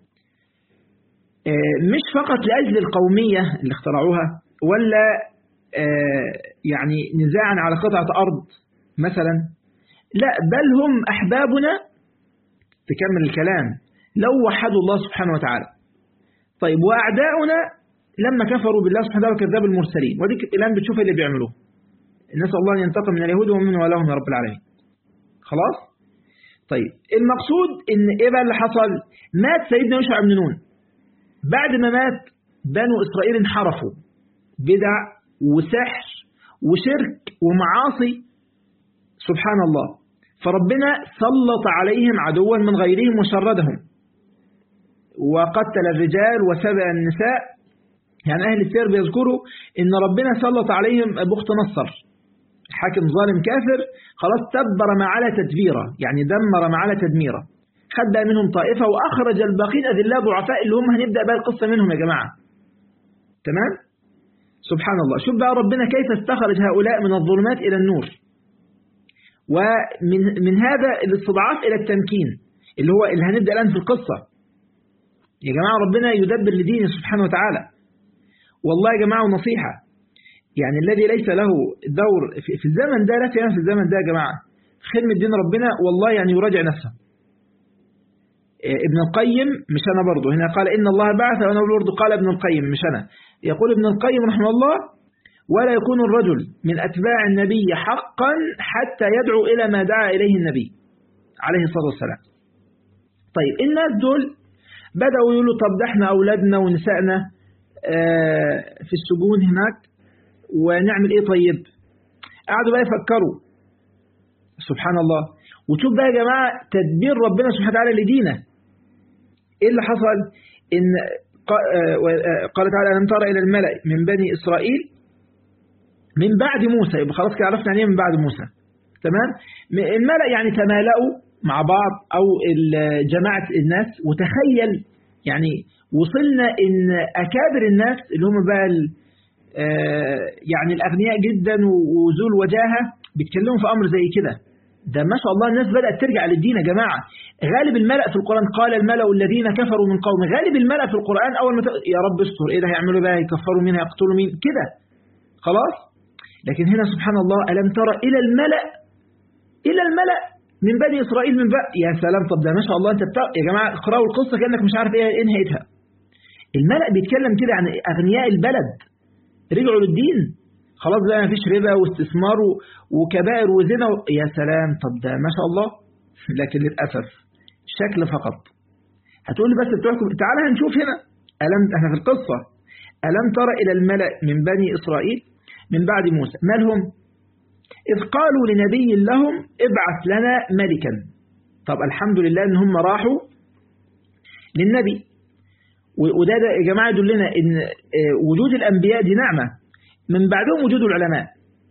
مش فقط لأجل القومية اللي اخترعوها ولا يعني نزاعا على قطعة أرض مثلا لا بل هم أحبابنا تكمل الكلام لو وحدوا الله سبحانه وتعالى طيب وأعداؤنا لما كفروا بالله سبحانه وتعالى وكذبوا المرسلين وديك الآن بتشوف اللي بيعملوه نسأل الله أن ينتقم من اليهود ومن ولاهم يا رب العالمين خلاص طيب المقصود ان ايه بقى اللي حصل مات سيدنا يوشع بن نون بعد ما مات بنو إسرائيل انحرفوا بدع وسحر وشرك ومعاصي سبحان الله فربنا سلط عليهم عدوا من غيرهم وشردهم وقتل الرجال وسبع النساء يعني أهل السير بيذكروا إن ربنا سلط عليهم بخت نصر حاكم ظالم كافر خلاص تبر ما على تدبيره يعني دمر ما على تدميره خد بقى منهم طائفة وأخرج الباقين أذلاء ضعفاء اللي هم هنبدأ بقى القصة منهم يا جماعة تمام سبحان الله شوف بقى ربنا كيف استخرج هؤلاء من الظلمات إلى النور ومن من هذا الاستضعاف إلى التمكين اللي هو اللي هنبدأ الآن في القصة يا جماعة ربنا يدبر لدينه سبحانه وتعالى والله يا جماعة نصيحة يعني الذي ليس له دور في الزمن ده لا في الزمن ده يا جماعة خدمة دين ربنا والله يعني يراجع نفسه ابن القيم مش أنا برضه هنا قال إن الله بعث وأنا برضه قال ابن القيم مش أنا يقول ابن القيم رحمه الله ولا يكون الرجل من أتباع النبي حقا حتى يدعو إلى ما دعا إليه النبي عليه الصلاة والسلام طيب الناس دول بدأوا يقولوا طب ده احنا أولادنا ونسائنا في السجون هناك ونعمل ايه طيب قعدوا بقى يفكروا سبحان الله وتشوف بقى يا جماعة تدبير ربنا سبحانه وتعالى لدينه ايه اللي حصل ان قال تعالى ألم ترى إلى الملأ من بني إسرائيل من بعد موسى يبقى خلاص كده عرفنا يعني من بعد موسى تمام الملأ يعني تمالأوا مع بعض أو جماعة الناس وتخيل يعني وصلنا إن أكابر الناس اللي هم بقى يعني الأغنياء جدا وذو الوجاهة بيتكلموا في أمر زي كده ده ما شاء الله الناس بدأت ترجع للدين يا جماعة غالب الملأ في القرآن قال الملأ الذين كفروا من قوم غالب الملأ في القرآن أول ما ت... يا رب استر إيه ده هيعملوا بقى يكفروا مين هيقتلوا مين كده خلاص لكن هنا سبحان الله ألم ترى إلى الملأ إلى الملأ من بني إسرائيل من بقى يا سلام طب ده ما شاء الله أنت بتاع يا جماعة اقرأوا القصة كأنك مش عارف إيه إيه نهايتها الملأ بيتكلم كده عن أغنياء البلد رجعوا للدين خلاص بقى ما فيش ربا واستثمار وكبائر وزنا و... يا سلام طب ده ما شاء الله لكن للأسف شكل فقط هتقول لي بس بتوعكم تعالى هنشوف هنا ألم احنا في القصة ألم ترى إلى الملأ من بني إسرائيل من بعد موسى ما لهم إذ قالوا لنبي لهم ابعث لنا ملكا طب الحمد لله إن هم راحوا للنبي وده ده يا جماعة يدلنا إن وجود الأنبياء دي نعمة من بعدهم وجود العلماء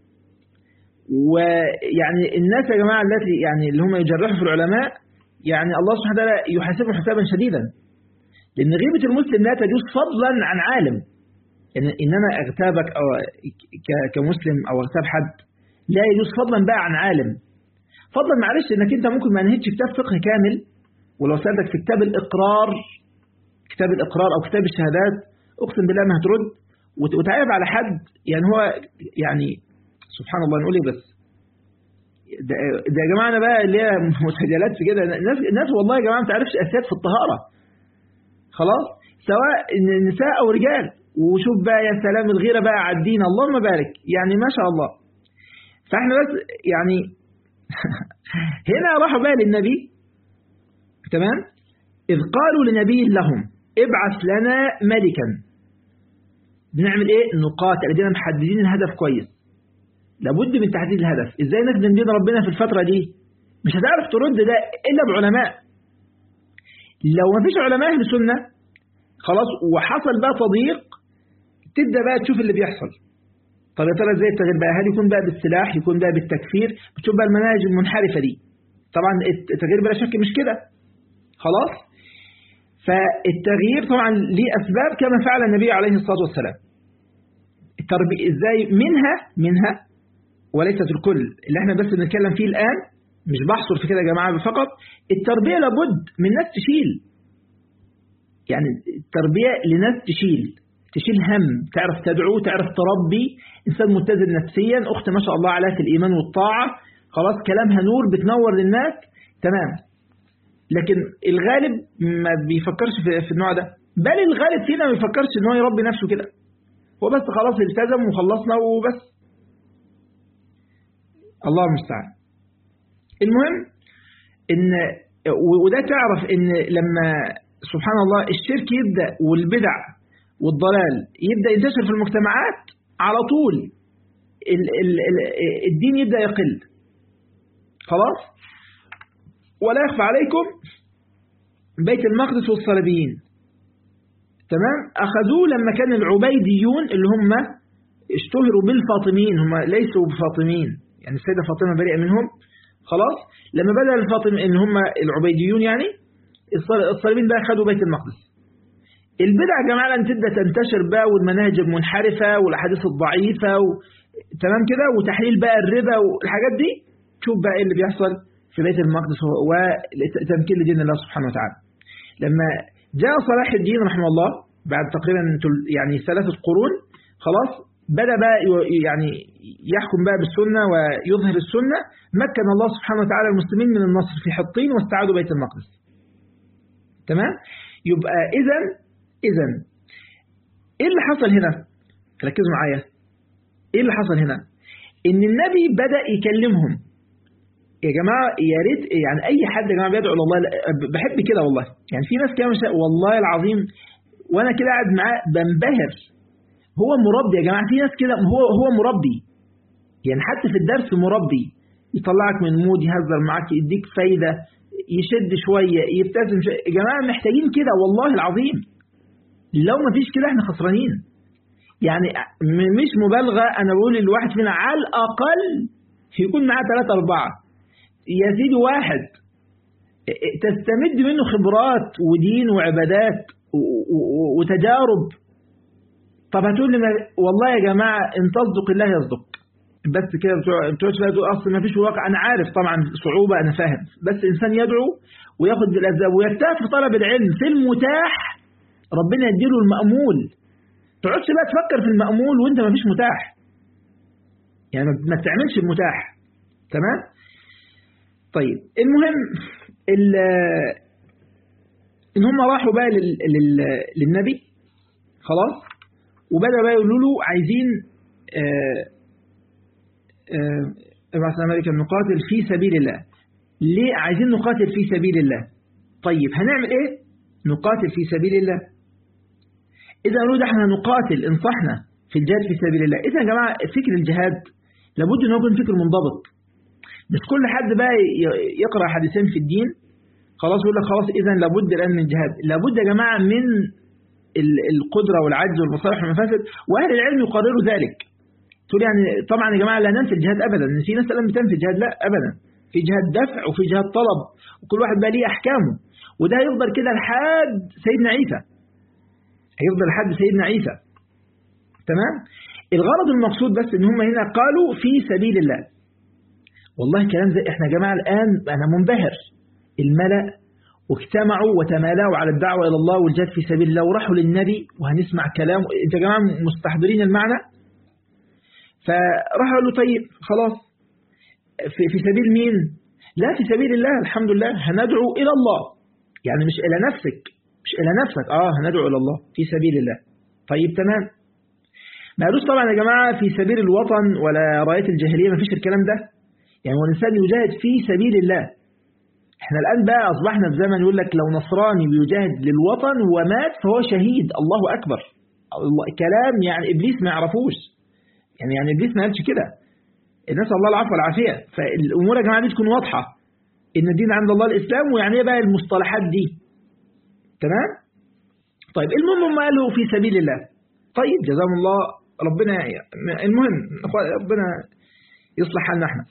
ويعني الناس يا جماعة التي يعني اللي هم يجرحوا في العلماء يعني الله سبحانه وتعالى يحاسبهم حسابا شديدا لأن غيبة المسلم لا تجوز فضلا عن عالم إن, إن أنا أغتابك أو كمسلم أو أغتاب حد لا يجوز فضلا بقى عن عالم فضلا معلش إنك أنت ممكن ما نهيتش كتاب فقه كامل ولو سألتك في كتاب الإقرار كتاب الإقرار أو كتاب الشهادات أقسم بالله ما هترد وتعيب على حد يعني هو يعني سبحان الله نقول ايه بس ده, ده يا جماعه انا بقى اللي هي مسجلات في كده ناس ناس والله يا جماعه ما تعرفش اساسيات في الطهاره خلاص سواء نساء او رجال وشوف بقى يا سلام الغيره بقى على الدين اللهم بارك يعني ما شاء الله فاحنا بس يعني هنا راحوا بقى للنبي تمام إذ قالوا لنبي لهم ابعث لنا ملكا بنعمل ايه نقاتل ادينا محددين الهدف كويس لابد من تحديد الهدف ازاي نخدم دين ربنا في الفترة دي مش هتعرف ترد ده الا بعلماء لو ما فيش علماء اهل سنة خلاص وحصل بقى تضييق تبدا بقى تشوف اللي بيحصل طب يا ترى ازاي التغيير بقى هل يكون بقى بالسلاح يكون بقى بالتكفير بتشوف بقى المناهج المنحرفة دي طبعا التغيير بلا شك مش كده خلاص فالتغيير طبعا ليه أسباب كما فعل النبي عليه الصلاة والسلام التربية ازاي منها منها وليست الكل اللي احنا بس بنتكلم فيه الآن مش بحصر في كده يا جماعة فقط التربية لابد من ناس تشيل يعني التربية لناس تشيل تشيل هم تعرف تدعو تعرف تربي إنسان متزن نفسيا أخت ما شاء الله عليها في الإيمان والطاعة خلاص كلامها نور بتنور للناس تمام لكن الغالب ما بيفكرش في النوع ده بل الغالب فينا ما بيفكرش ان هو يربي نفسه كده هو بس خلاص التزم وخلصنا وبس الله المستعان المهم ان وده تعرف ان لما سبحان الله الشرك يبدأ والبدع والضلال يبدأ ينتشر في المجتمعات على طول ال ال ال الدين يبدأ يقل خلاص ولا يخفى عليكم بيت المقدس والصليبيين تمام أخذوه لما كان العبيديون اللي هم اشتهروا بالفاطميين هم ليسوا بفاطميين يعني السيدة فاطمة بريئة منهم خلاص لما بدأ الفاطم ان هم العبيديون يعني الصليبيين بقى أخذوا بيت المقدس البدع يا جماعة أن تبدأ تنتشر بقى والمناهج المنحرفة والأحاديث الضعيفة و... تمام كده وتحليل بقى الربا والحاجات دي شوف بقى ايه اللي بيحصل في بيت المقدس وتمكين لدين الله سبحانه وتعالى لما جاء صلاح الدين رحمه الله بعد تقريبا يعني ثلاثة قرون خلاص بدأ بقى يعني يحكم بقى بالسنة ويظهر السنة مكن الله سبحانه وتعالى المسلمين من النصر في حطين واستعادوا بيت المقدس تمام يبقى إذا إذا إيه اللي حصل هنا ركزوا معايا إيه اللي حصل هنا إن النبي بدأ يكلمهم يا جماعة يا ريت يعني أي حد يا جماعة بيدعو الله بحب كده والله يعني في ناس كده مش والله العظيم وأنا كده قاعد معاه بنبهر هو مربي يا جماعة في ناس كده هو هو مربي يعني حتى في الدرس مربي يطلعك من مود يهزر معاك يديك فايدة يشد شوية يبتسم شوية يا جماعة محتاجين كده والله العظيم لو ما فيش كده احنا خسرانين يعني مش مبالغة أنا بقول الواحد فينا على الأقل يكون معاه ثلاثة أربعة يزيد واحد تستمد منه خبرات ودين وعبادات وتجارب طب هتقول لي والله يا جماعة ان تصدق الله يصدق بس كده بتوعش بقى تقول اصل ما فيش واقع انا عارف طبعا صعوبة انا فاهم بس الانسان يدعو وياخد بالاسباب ويجتهد في طلب العلم في المتاح ربنا يديله المأمول تقعدش بقى تفكر في المأمول وانت ما فيش متاح يعني ما بتعملش المتاح تمام طيب المهم ان هم راحوا بقى لل... لل... للنبي خلاص وبدأ بقى يقولوا له عايزين ابعث أمريكا نقاتل في سبيل الله ليه عايزين نقاتل في سبيل الله طيب هنعمل ايه نقاتل في سبيل الله إذا نريد احنا نقاتل انصحنا في الجهاد في سبيل الله إذا يا جماعة فكر الجهاد لابد أنه يكون فكر منضبط مش كل حد بقى يقرأ حديثين في الدين خلاص يقول لك خلاص إذا لابد الآن من الجهاد لابد يا جماعة من القدرة والعجز والمصالح والمفاسد وأهل العلم يقرروا ذلك تقول يعني طبعا يا جماعة لا ننفي الجهاد أبدا إن في ناس الآن بتنفي الجهاد لا أبدا في جهاد دفع وفي جهاد طلب وكل واحد بقى ليه أحكامه وده هيفضل كده لحد سيدنا عيسى هيفضل لحد سيدنا عيسى تمام الغرض المقصود بس ان هم هنا قالوا في سبيل الله والله كلام زي احنا يا جماعة الآن أنا منبهر الملأ واجتمعوا وتمالوا على الدعوة إلى الله والجهاد في سبيل الله وراحوا للنبي وهنسمع كلامه انت يا جماعة مستحضرين المعنى فراحوا قالوا طيب خلاص في, في سبيل مين لا في سبيل الله الحمد لله هندعو إلى الله يعني مش إلى نفسك مش إلى نفسك آه هندعو إلى الله في سبيل الله طيب تمام ما قالوش طبعا يا جماعة في سبيل الوطن ولا راية الجاهلية ما فيش الكلام ده يعني هو الإنسان يجاهد في سبيل الله احنا الآن بقى أصبحنا في زمن يقول لك لو نصراني بيجاهد للوطن ومات فهو شهيد الله أكبر كلام يعني إبليس ما يعرفوش يعني يعني إبليس ما قالش كده نسأل الله العفو والعافية فالأمور يا جماعة دي تكون واضحة إن الدين عند الله الإسلام ويعني ايه بقى المصطلحات دي تمام طيب المهم هم قالوا في سبيل الله طيب جزاهم الله ربنا المهم ربنا يصلح حالنا احنا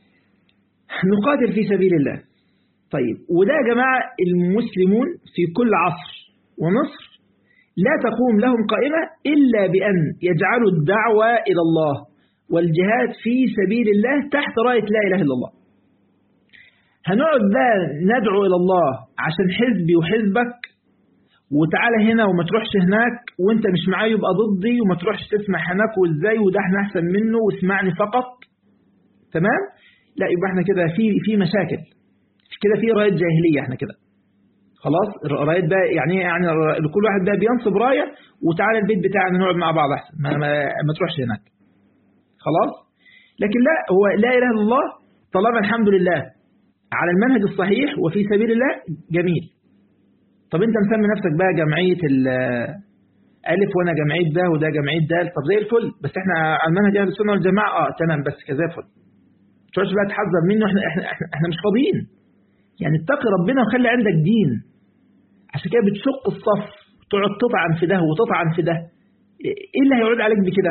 نقاتل في سبيل الله طيب وده يا جماعة المسلمون في كل عصر ومصر لا تقوم لهم قائمة إلا بأن يجعلوا الدعوة إلى الله والجهاد في سبيل الله تحت راية لا إله إلا الله هنقعد بقى ندعو إلى الله عشان حزبي وحزبك وتعالى هنا وما تروحش هناك وانت مش معايا يبقى ضدي وما تروحش تسمع هناك وازاي وده احنا احسن منه واسمعني فقط تمام لا يبقى احنا كده في في مشاكل كده في راية جاهلية احنا كده خلاص راية بقى يعني يعني كل واحد بقى بينصب راية وتعالى البيت بتاعنا نقعد مع بعض احسن ما, ما, ما تروحش هناك خلاص لكن لا هو لا اله الا الله طالما الحمد لله على المنهج الصحيح وفي سبيل الله جميل طب انت مسمي نفسك بقى جمعية ألف وأنا جمعية ده وده جمعية ده طب زي الفل بس احنا على منهج أهل السنة والجماعة اه تمام بس كذا الفل تقعدش بقى تحذر منه احنا, احنا, احنا, احنا مش فاضيين يعني اتقي ربنا وخلي عندك دين عشان كده بتشق الصف تقعد تطعن في ده وتطعن في ده ايه اللي هيعود عليك بكده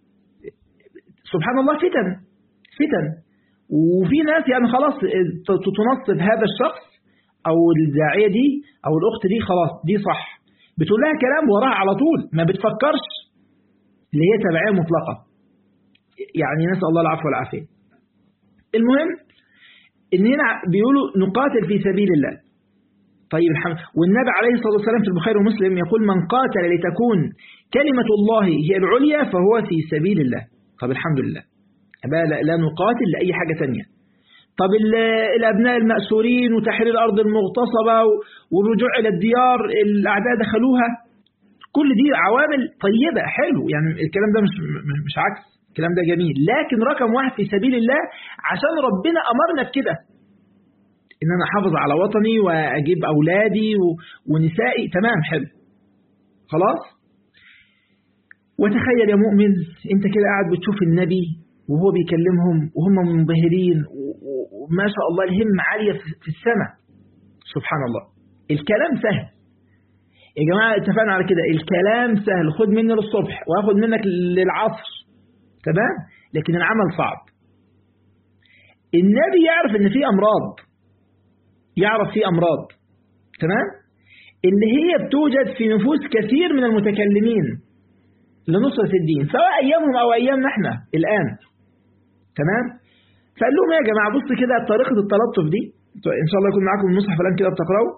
سبحان الله فتن فتن وفي ناس يعني خلاص تنصب هذا الشخص او الداعيه دي او الاخت دي خلاص دي صح بتقول لها كلام وراها على طول ما بتفكرش اللي هي تبعيه مطلقه يعني نسال الله العفو والعافيه المهم ان هنا بيقولوا نقاتل في سبيل الله طيب الحمد والنبي عليه الصلاه والسلام في البخاري ومسلم يقول من قاتل لتكون كلمه الله هي العليا فهو في سبيل الله طب الحمد لله لا, لا نقاتل لاي حاجه ثانيه طب الأبناء المأسورين وتحرير الأرض المغتصبة والرجوع إلى الديار الأعداء دخلوها كل دي عوامل طيبة حلو يعني الكلام ده مش مش عكس الكلام ده جميل لكن رقم واحد في سبيل الله عشان ربنا أمرنا بكده إن أنا أحافظ على وطني وأجيب أولادي ونسائي تمام حلو خلاص وتخيل يا مؤمن أنت كده قاعد بتشوف النبي وهو بيكلمهم وهم منبهرين وما شاء الله الهم عالية في السماء سبحان الله الكلام سهل يا جماعة اتفقنا على كده الكلام سهل خد مني للصبح واخد منك للعصر تمام لكن العمل صعب النبي يعرف ان في امراض يعرف في امراض تمام اللي هي بتوجد في نفوس كثير من المتكلمين لنصرة الدين سواء ايامهم او ايامنا احنا الان تمام فقال لهم يا جماعة بص كده طريقة التلطف دي إن شاء الله يكون معاكم المصحف الآن كده بتقرأوا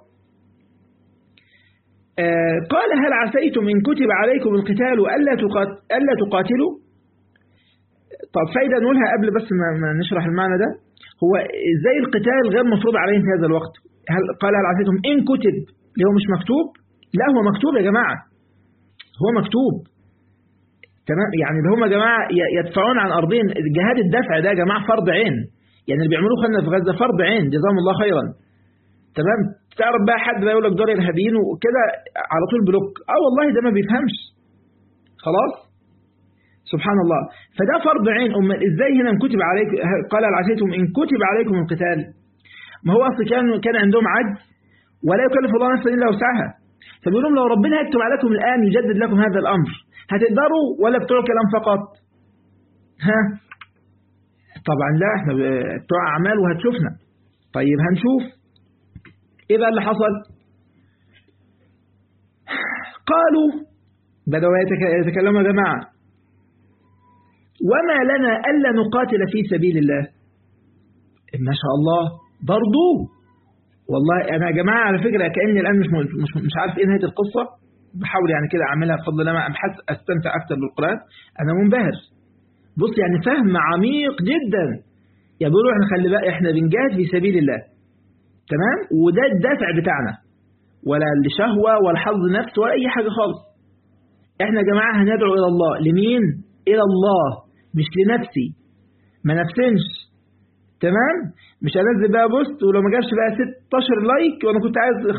آه قال هل عسيتم إن كتب عليكم القتال ألا ألا تقاتلوا طب فايدة نقولها قبل بس ما, ما نشرح المعنى ده هو ازاي القتال غير مفروض عليهم في هذا الوقت هل قال هل عسيتم إن كتب اللي هو مش مكتوب لا هو مكتوب يا جماعة هو مكتوب تمام يعني اللي هم يا جماعه يدفعون عن ارضين جهاد الدفع ده يا جماعه فرض عين يعني اللي بيعملوه خلنا في غزه فرض عين جزاهم الله خيرا تمام تعرف بقى حد بقى يقول لك دور ارهابيين وكده على طول بلوك اه والله ده ما بيفهمش خلاص سبحان الله فده فرض عين امال ازاي هنا كتب عليكم قال هل عسيتم ان كتب عليكم القتال ما هو اصل كان كان عندهم عجز ولا يكلف الله نفسا الا وسعها فبيقول لهم لو ربنا يكتب عليكم الان يجدد لكم هذا الامر هتقدروا ولا بتوع كلام فقط ها طبعا لا احنا بتوع اعمال وهتشوفنا طيب هنشوف ايه بقى اللي حصل قالوا بدأوا يتكلموا يا جماعة وما لنا ألا نقاتل في سبيل الله ما شاء الله برضو والله أنا يا جماعة على فكرة كأني الآن مش مش مش عارف إيه نهاية القصة بحاول يعني كده أعملها بفضل الله ما أبحث أستمتع أكثر بالقرآن أنا منبهر بص يعني فهم عميق جدا يعني بيقولوا احنا خلي بقى احنا بنجاهد في سبيل الله تمام وده الدافع بتاعنا ولا لشهوة ولا حظ نفس ولا أي حاجة خالص احنا يا جماعة هندعو إلى الله لمين؟ إلى الله مش لنفسي ما نفسنش تمام؟ مش أنزل بقى بوست ولو ما جابش بقى 16 لايك وأنا كنت عايز 20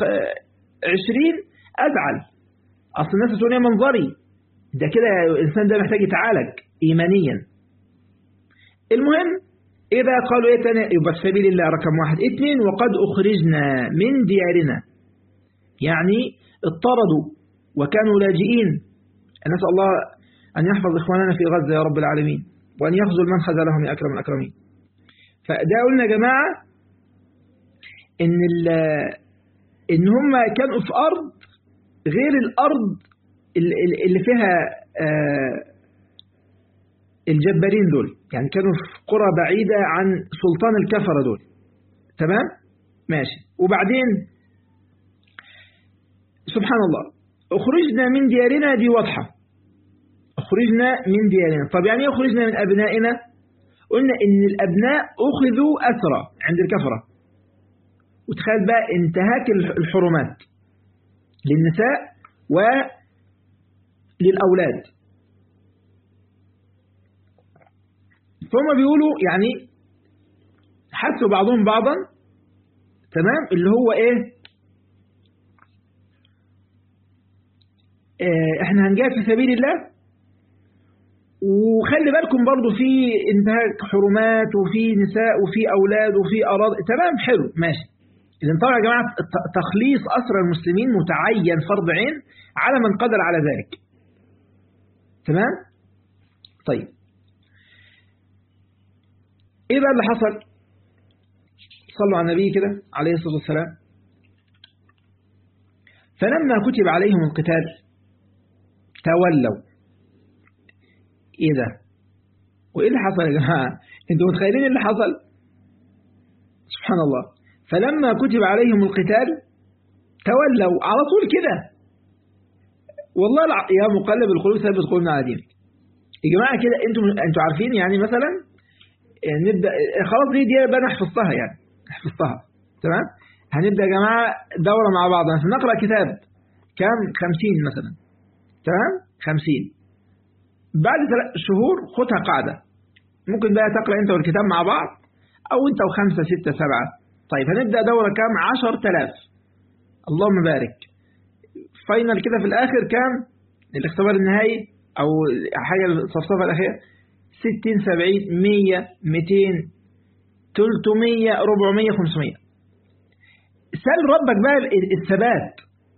أزعل أصل الناس تقول ايه منظري ده كده الإنسان ده محتاج يتعالج إيمانيا المهم إيه بقى قالوا إيه تاني يبقى في سبيل الله رقم واحد اتنين وقد أخرجنا من ديارنا يعني اضطردوا وكانوا لاجئين نسأل الله أن يحفظ إخواننا في غزة يا رب العالمين وأن يخذل من خذلهم يا أكرم الأكرمين فده قلنا يا جماعة إن, إن هم كانوا في أرض غير الأرض اللي فيها الجبارين دول يعني كانوا في قرى بعيدة عن سلطان الكفرة دول تمام ماشي وبعدين سبحان الله أخرجنا من ديارنا دي واضحة أخرجنا من ديارنا طب يعني أخرجنا من أبنائنا قلنا إن الأبناء أخذوا أسرى عند الكفرة وتخيل بقى انتهاك الحرمات للنساء وللأولاد فهم بيقولوا يعني حسوا بعضهم بعضا تمام اللي هو ايه احنا هنجاهد في سبيل الله وخلي بالكم برضو في انتهاك حرمات وفي نساء وفي أولاد وفي أراضي تمام حلو ماشي إذن طبعا يا جماعة تخليص أسرى المسلمين متعين فرض عين على من قدر على ذلك تمام طيب ايه بقى اللي حصل صلوا على النبي كده عليه الصلاة والسلام فلما كتب عليهم القتال تولوا ايه ده وايه اللي حصل يا جماعة انتوا متخيلين اللي حصل سبحان الله فلما كتب عليهم القتال تولوا على طول كده والله الع... يا مقلب القلوب ثبت قلوبنا على دينك يا جماعة كده انتوا انتوا عارفين يعني مثلا نبدأ خلاص دي دي بقى انا حفظتها يعني حفظتها تمام هنبدأ يا جماعة دورة مع بعض نقرأ كتاب كام 50 مثلا تمام 50 بعد ثلاث شهور خدها قاعدة ممكن بقى تقرأ انت والكتاب مع بعض او انت وخمسة ستة سبعة طيب هنبدأ دورة كام 10000 اللهم بارك فاينل كده في الاخر كام الاختبار النهائي او حاجة الصفصفة الاخيرة 60 70 100 200 300 400 500 سأل ربك بقى الثبات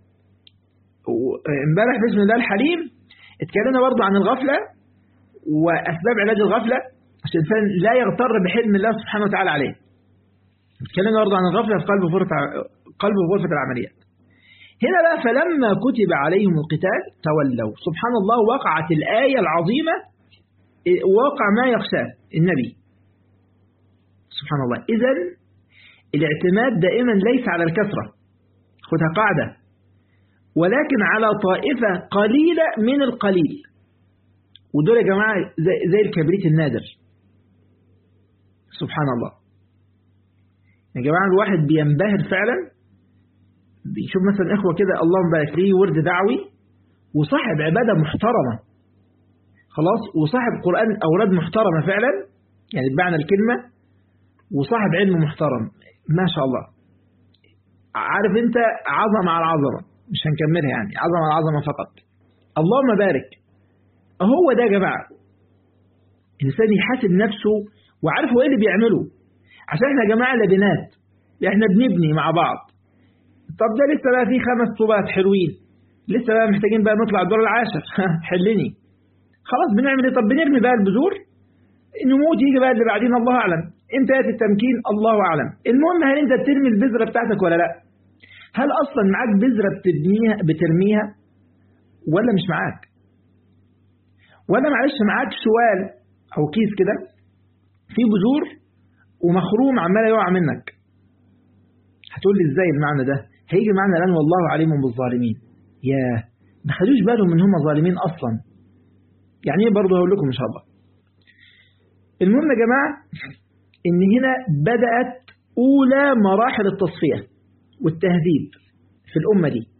امبارح باسم الله الحليم اتكلمنا برضو عن الغفلة وأسباب علاج الغفلة عشان الإنسان لا يغتر بحلم الله سبحانه وتعالى عليه اتكلمنا برضو عن الغفلة في قلب غرفة قلب غرفة العمليات هنا بقى فلما كتب عليهم القتال تولوا سبحان الله وقعت الآية العظيمة واقع ما يخشاه النبي سبحان الله إذا الاعتماد دائما ليس على الكثرة خدها قاعدة ولكن على طائفة قليلة من القليل ودول يا جماعة زي, زي الكبريت النادر سبحان الله يا جماعة الواحد بينبهر فعلا بيشوف مثلا إخوة كده اللهم بارك ليه ورد دعوي وصاحب عبادة محترمة خلاص وصاحب قرآن أوراد محترمة فعلا يعني بمعنى الكلمة وصاحب علم محترم ما شاء الله عارف انت عظمة على عظمة مش هنكملها يعني عظمة على عظمة فقط اللهم بارك هو ده يا جماعة الإنسان يحاسب نفسه وعارف هو ايه اللي بيعمله عشان احنا يا جماعة لبنات احنا بنبني مع بعض طب ده لسه بقى في خمس طوبات حلوين لسه بقى محتاجين بقى نطلع الدور العاشر حلني خلاص بنعمل ايه طب بنرمي بقى البذور نموت يجي بقى اللي بعدين الله أعلم امتى يأتي التمكين الله أعلم المهم هل انت بترمي البذرة بتاعتك ولا لا هل أصلا معاك بذرة بتبنيها بترميها ولا مش معاك ولا معلش معاك شوال أو كيس كده فيه بذور ومخروم عمال يقع منك هتقول لي ازاي المعنى ده هيجي معنى الآن والله عليم بالظالمين ياه ما خدوش بالهم ان هم ظالمين أصلا يعني ايه برضه هقول لكم إن شاء الله المهم يا جماعة إن هنا بدأت أولى مراحل التصفية والتهذيب في الأمة دي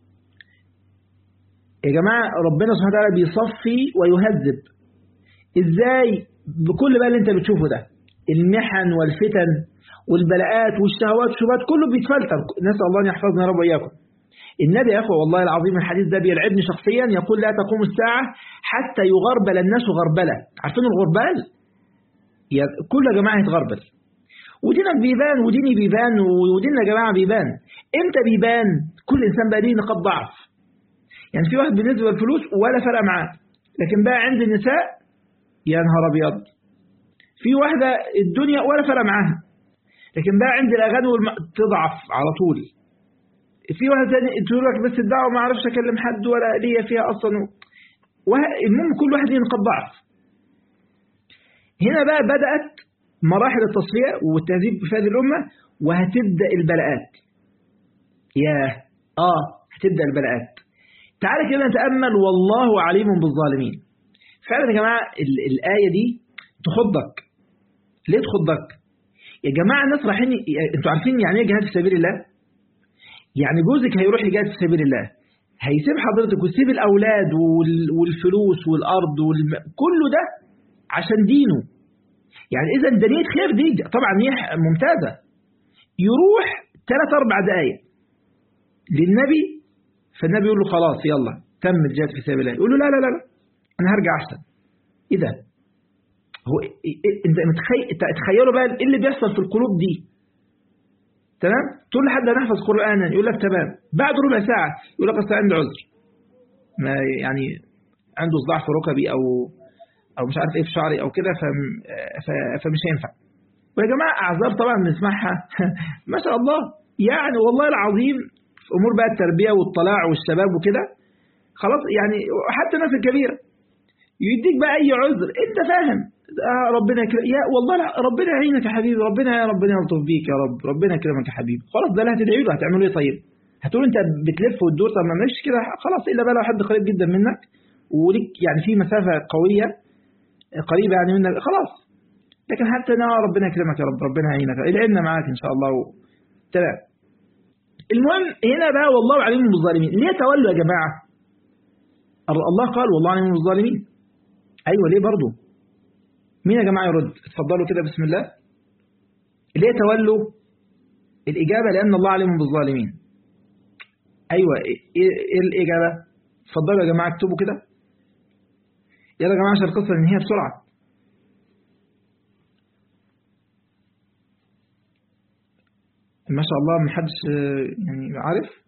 يا جماعة ربنا سبحانه وتعالى بيصفي ويهذب إزاي بكل بقى اللي أنت بتشوفه ده المحن والفتن والبلاءات والشهوات والشبهات كله بيتفلتر نسأل الله أن يحفظنا رب وإياكم النبي يا أخوة والله العظيم الحديث ده بيرعبني شخصيا يقول لا تقوم الساعة حتى يغربل الناس غربلة عارفين الغربال كل يا جماعة يتغربل ودينك بيبان وديني بيبان وديننا يا جماعة بيبان امتى بيبان كل إنسان بقى ليه نقاط ضعف يعني في واحد بالنسبة للفلوس ولا فرق معاه لكن بقى عند النساء يا نهار أبيض في واحدة الدنيا ولا فرق معاها لكن بقى عند الأغاني والم... تضعف على طول في واحد تاني تقول لك بس الدعوة ما اعرفش أكلم حد ولا ليا فيها أصلا المهم كل واحد ليه نقاط ضعف هنا بقى بدأت مراحل التصفية والتهذيب في هذه الأمة وهتبدأ البلاءات ياه آه هتبدأ البلاءات تعالى كده نتأمل والله عليم بالظالمين فعلا يا جماعة الآية دي تخضك ليه تخضك يا جماعة الناس رايحين انتوا عارفين يعني ايه جهاد في سبيل الله يعني جوزك هيروح يجاهد في سبيل الله هيسيب حضرتك ويسيب الأولاد والفلوس والأرض والم... كله ده عشان دينه يعني إذا ده نية خير دي طبعا نية ممتازة يروح ثلاث أربع دقايق للنبي فالنبي يقول له خلاص يلا تم الجهاد في سبيل الله يقول له لا لا لا, لا. أنا هرجع أحسن إيه ده هو انت متخيل تخيلوا بقى ايه اللي بيحصل في القلوب دي تمام تقول لحد هنحفظ قرانا يقول لك تمام بعد ربع ساعه يقول لك اصل عندي عذر ما يعني عنده صداع في ركبي او او مش عارف ايه في شعري او كده فمش هينفع ويا جماعه اعذار طبعا بنسمعها ما شاء الله يعني والله العظيم في امور بقى التربيه والطلاع والشباب وكده خلاص يعني حتى الناس الكبيره يديك بقى اي عذر انت فاهم آه ربنا يكرم يا والله ربنا يعينك يا حبيبي ربنا يا ربنا يلطف بيك يا رب ربنا يكرمك يا حبيبي خلاص ده اللي هتدعي له هتعملوا ايه طيب هتقول انت بتلف وتدور طب ما ماشي كده خلاص الا بقى لو حد قريب جدا منك وليك يعني في مسافه قويه قريبه يعني منك خلاص لكن حتى نا ربنا يكرمك يا رب ربنا يعينك العلم معاك ان شاء الله و... تمام المهم هنا بقى والله عليم بالظالمين ليه تولوا يا جماعه الله قال والله عليم بالظالمين ايوه ليه برضه مين يا جماعة يرد اتفضلوا كده بسم الله ليه تولوا الإجابة لأن الله عليم بالظالمين أيوة إيه, إيه الإجابة اتفضلوا يا جماعة اكتبوا كده يلا يا جماعة عشان القصة ننهيها بسرعة ما شاء الله محدش يعني عارف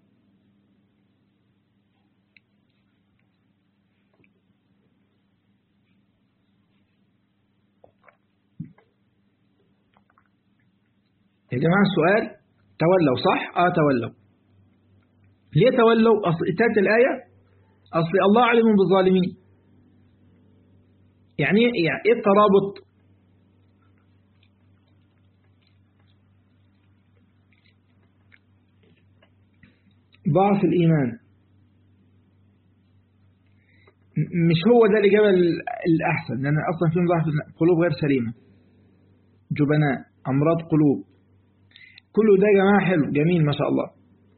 يا جماعة السؤال تولوا صح؟ آه تولوا ليه تولوا؟ أصل تالت الآية أصل الله علم بالظالمين يعني يعني إيه الترابط؟ ضعف الإيمان مش هو ده الإجابة الأحسن لأن أصلا فيهم ضعف قلوب غير سليمة جبناء أمراض قلوب كله ده يا جماعة حلو جميل ما شاء الله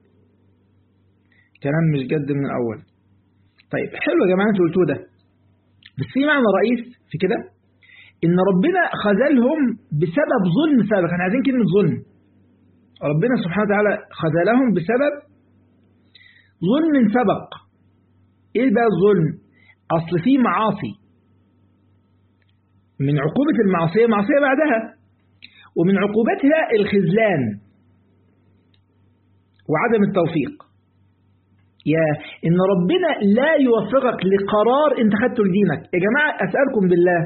كلام مش جد من الأول طيب حلو يا جماعة انتوا قلتوه ده بس في معنى رئيس في كده إن ربنا خذلهم بسبب ظلم سابق احنا عايزين كلمة ظلم ربنا سبحانه وتعالى خذلهم بسبب ظلم سبق ايه بقى الظلم اصل في معاصي من عقوبة المعصية معصية بعدها ومن عقوبتها الخذلان وعدم التوفيق يا إن ربنا لا يوفقك لقرار انت خدته لدينك يا جماعة أسألكم بالله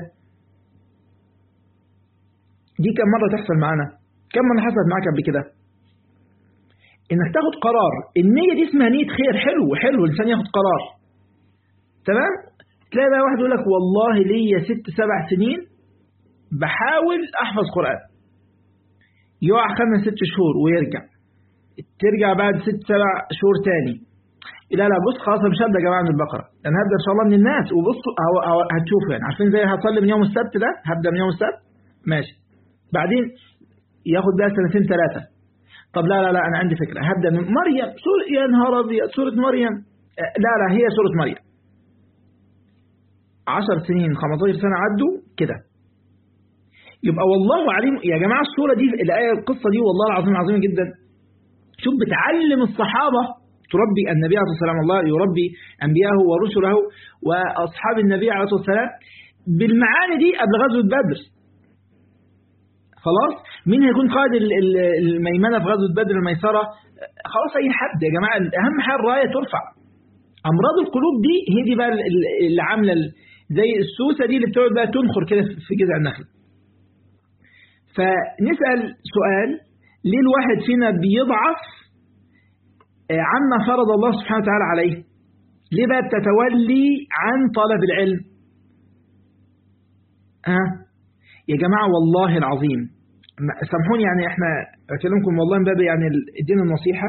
دي كم مرة تحصل معانا كم مرة حصلت معاك قبل كده انك تاخد قرار النية دي اسمها نية خير حلو حلو الإنسان ياخد قرار تمام تلاقي بقى واحد يقول لك والله ليا ست سبع سنين بحاول أحفظ قرآن يقع خمس ست شهور ويرجع ترجع بعد ست سبع شهور تاني لا لا بص خلاص مش هبدا يا جماعه من البقره انا هبدا ان شاء الله من الناس وبصوا هتشوفوا يعني عارفين زي هصلي من يوم السبت ده هبدا من يوم السبت ماشي بعدين ياخد بقى سنتين ثلاثة طب لا لا لا أنا عندي فكرة هبدأ من مريم سورة يا نهار أبيض سورة مريم لا لا هي سورة مريم 10 سنين 15 سنة عدوا كده يبقى والله عليم يا جماعة السورة دي الآية القصة دي والله العظيم عظيمة جدا شوف بتعلم الصحابة تربي النبي عليه الصلاة والسلام الله يربي أنبياءه ورسله وأصحاب النبي عليه الصلاة والسلام بالمعاني دي قبل غزوة بدر خلاص مين هيكون قائد الميمنة في غزوة بدر الميسرة خلاص أي حد يا جماعة أهم حاجة الراية ترفع أمراض القلوب دي هي دي بقى اللي عاملة زي السوسة دي اللي بتقعد بقى تنخر كده في جذع النخل فنسأل سؤال ليه الواحد فينا بيضعف عما فرض الله سبحانه وتعالى عليه ليه بقى بتتولي عن طلب العلم ها يا جماعة والله العظيم سامحوني يعني احنا اكلمكم والله من باب يعني الدين النصيحة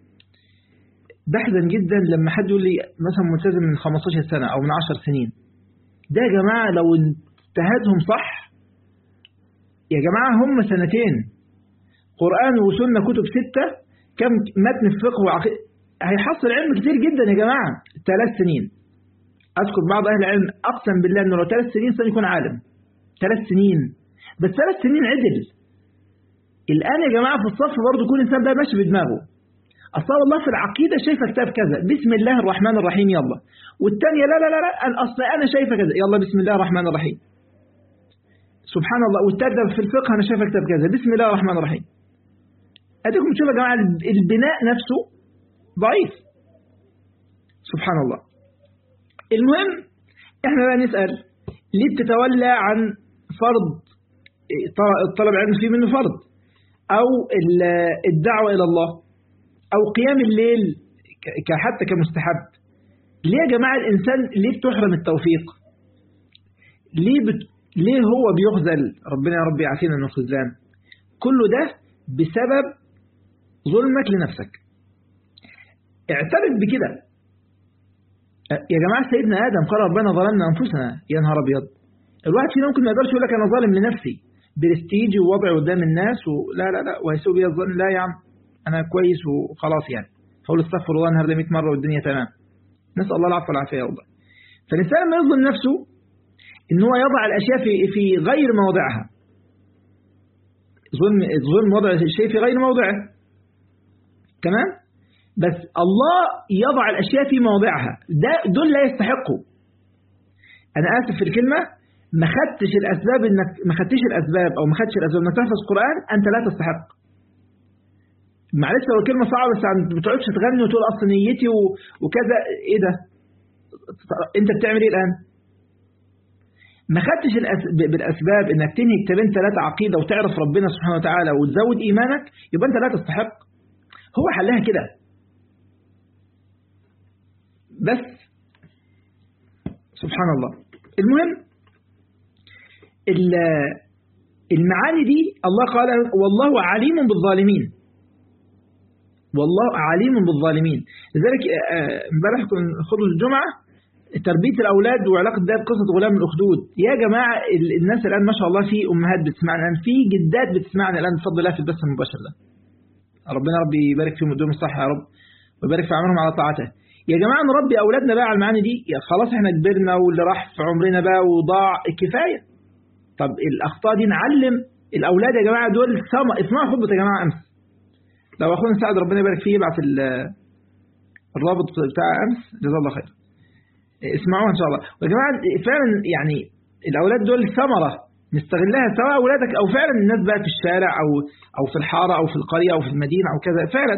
بحزن جدا لما حد يقول لي مثلا ملتزم من 15 سنة او من 10 سنين ده يا جماعة لو انتهزهم صح يا جماعة هم سنتين قرآن وسنة كتب ستة كم متن الفقه وعقيدة هيحصل علم كتير جدا يا جماعة ثلاث سنين أذكر بعض أهل العلم أقسم بالله أنه لو ثلاث سنين سيكون عالم ثلاث سنين بس ثلاث سنين عدل الآن يا جماعة في الصف برضه يكون إنسان بقى ماشي بدماغه أصلا والله في العقيدة شايفة كتاب كذا بسم الله الرحمن الرحيم يلا والثانية لا لا لا لا الأصل أنا شايفة كذا يلا بسم الله الرحمن الرحيم سبحان الله والثالثة في الفقه أنا شايفة كتاب كذا بسم الله الرحمن الرحيم أديكم تشوفوا يا جماعة البناء نفسه ضعيف سبحان الله المهم احنا بقى نسأل ليه بتتولى عن فرض طلب العلم فيه منه فرض أو الدعوة إلى الله أو قيام الليل حتى كمستحب ليه يا جماعة الإنسان ليه بتحرم التوفيق ليه بت... ليه هو بيخذل ربنا يا رب يعافينا من الخذلان كل ده بسبب ظلمك لنفسك اعترف بكده يا جماعة سيدنا آدم قال ربنا ظلمنا أنفسنا يا نهار أبيض الواحد فينا ممكن ما يقدرش يقول لك أنا ظالم لنفسي برستيجي ووضعي قدام الناس ولا لا لا وهيسوي بيا الظن لا يا عم أنا كويس وخلاص يعني فأقول استغفر الله النهارده 100 مرة والدنيا تمام نسأل الله العفو والعافية يا رب فالإنسان لما يظلم نفسه إن هو يضع الأشياء في في غير مواضعها ظلم ظلم وضع الشيء في غير موضعه تمام بس الله يضع الأشياء في مواضعها ده دول لا يستحقوا أنا آسف في الكلمة ما خدتش الأسباب إنك ما خدتش الأسباب أو ما خدتش الأسباب إنك تحفظ قرآن أنت لا تستحق معلش لو الكلمة صعبة بس ما بتقعدش تغني وتقول أصل نيتي وكذا إيه ده أنت بتعمل إيه الآن ما خدتش بالأسباب إنك تنهي كتابين ثلاثة عقيدة وتعرف ربنا سبحانه وتعالى وتزود إيمانك يبقى أنت لا تستحق هو حلها كده بس سبحان الله المهم المعاني دي الله قال والله عليم بالظالمين والله عليم بالظالمين لذلك امبارح كنا خطبة الجمعة تربية الأولاد وعلاقة ده بقصة غلام الأخدود يا جماعة الناس الآن ما شاء الله في أمهات بتسمعنا الآن في جدات بتسمعنا الآن بفضل الله في البث المباشر ده ربنا ربي يبارك فيهم ويديهم الصحة يا رب ويبارك في عمرهم على طاعته يا جماعة نربي أولادنا بقى على المعاني دي يا خلاص احنا كبرنا واللي راح في عمرنا بقى وضاع كفاية طب الأخطاء دي نعلم الأولاد يا جماعة دول سما اسمعوا خطبة يا جماعة أمس لو أخونا سعد ربنا يبارك فيه يبعت الرابط بتاع أمس جزاه الله خير اسمعوها إن شاء الله ويا جماعة فعلا يعني الأولاد دول ثمرة نستغلها سواء أولادك أو فعلا الناس بقى في الشارع أو أو في الحارة أو في القرية أو في المدينة أو كذا فعلا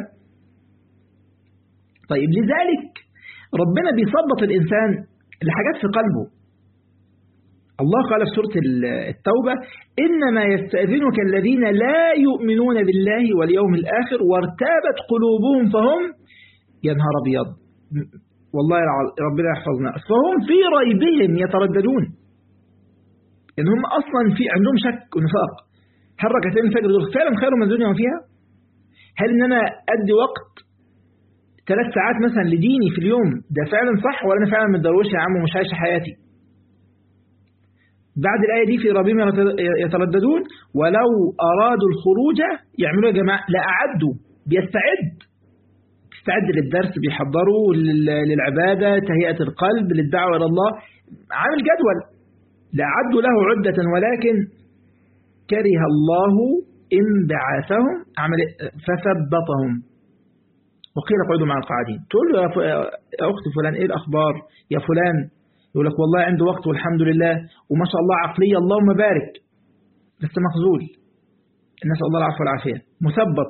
طيب لذلك ربنا بيثبط الإنسان لحاجات في قلبه الله قال في سورة التوبة إنما يستأذنك الذين لا يؤمنون بالله واليوم الآخر وارتابت قلوبهم فهم يا نهار أبيض والله ربنا يحفظنا فهم في ريبهم يترددون إن هم أصلا في عندهم شك ونفاق هل ركعتين الفجر دول فعلا خير من الدنيا وفيها هل إن أنا أدي وقت ثلاث ساعات مثلا لديني في اليوم ده فعلا صح ولا أنا فعلا متدروش يا عم ومش عايش حياتي بعد الآية دي في ربهم يترددون ولو أرادوا الخروج يعملوا يا جماعة لأعدوا بيستعد بيستعد للدرس بيحضروا للعبادة تهيئة القلب للدعوة إلى الله عامل جدول لأعدوا له عدة ولكن كره الله انبعاثهم عمل فثبطهم وقيل اقعدوا مع القاعدين تقول له يا أخت فلان إيه الأخبار يا فلان يقول لك والله عنده وقت والحمد لله وما شاء الله عقلية اللهم بارك بس مخزول نسأل الله العفو والعافية مثبط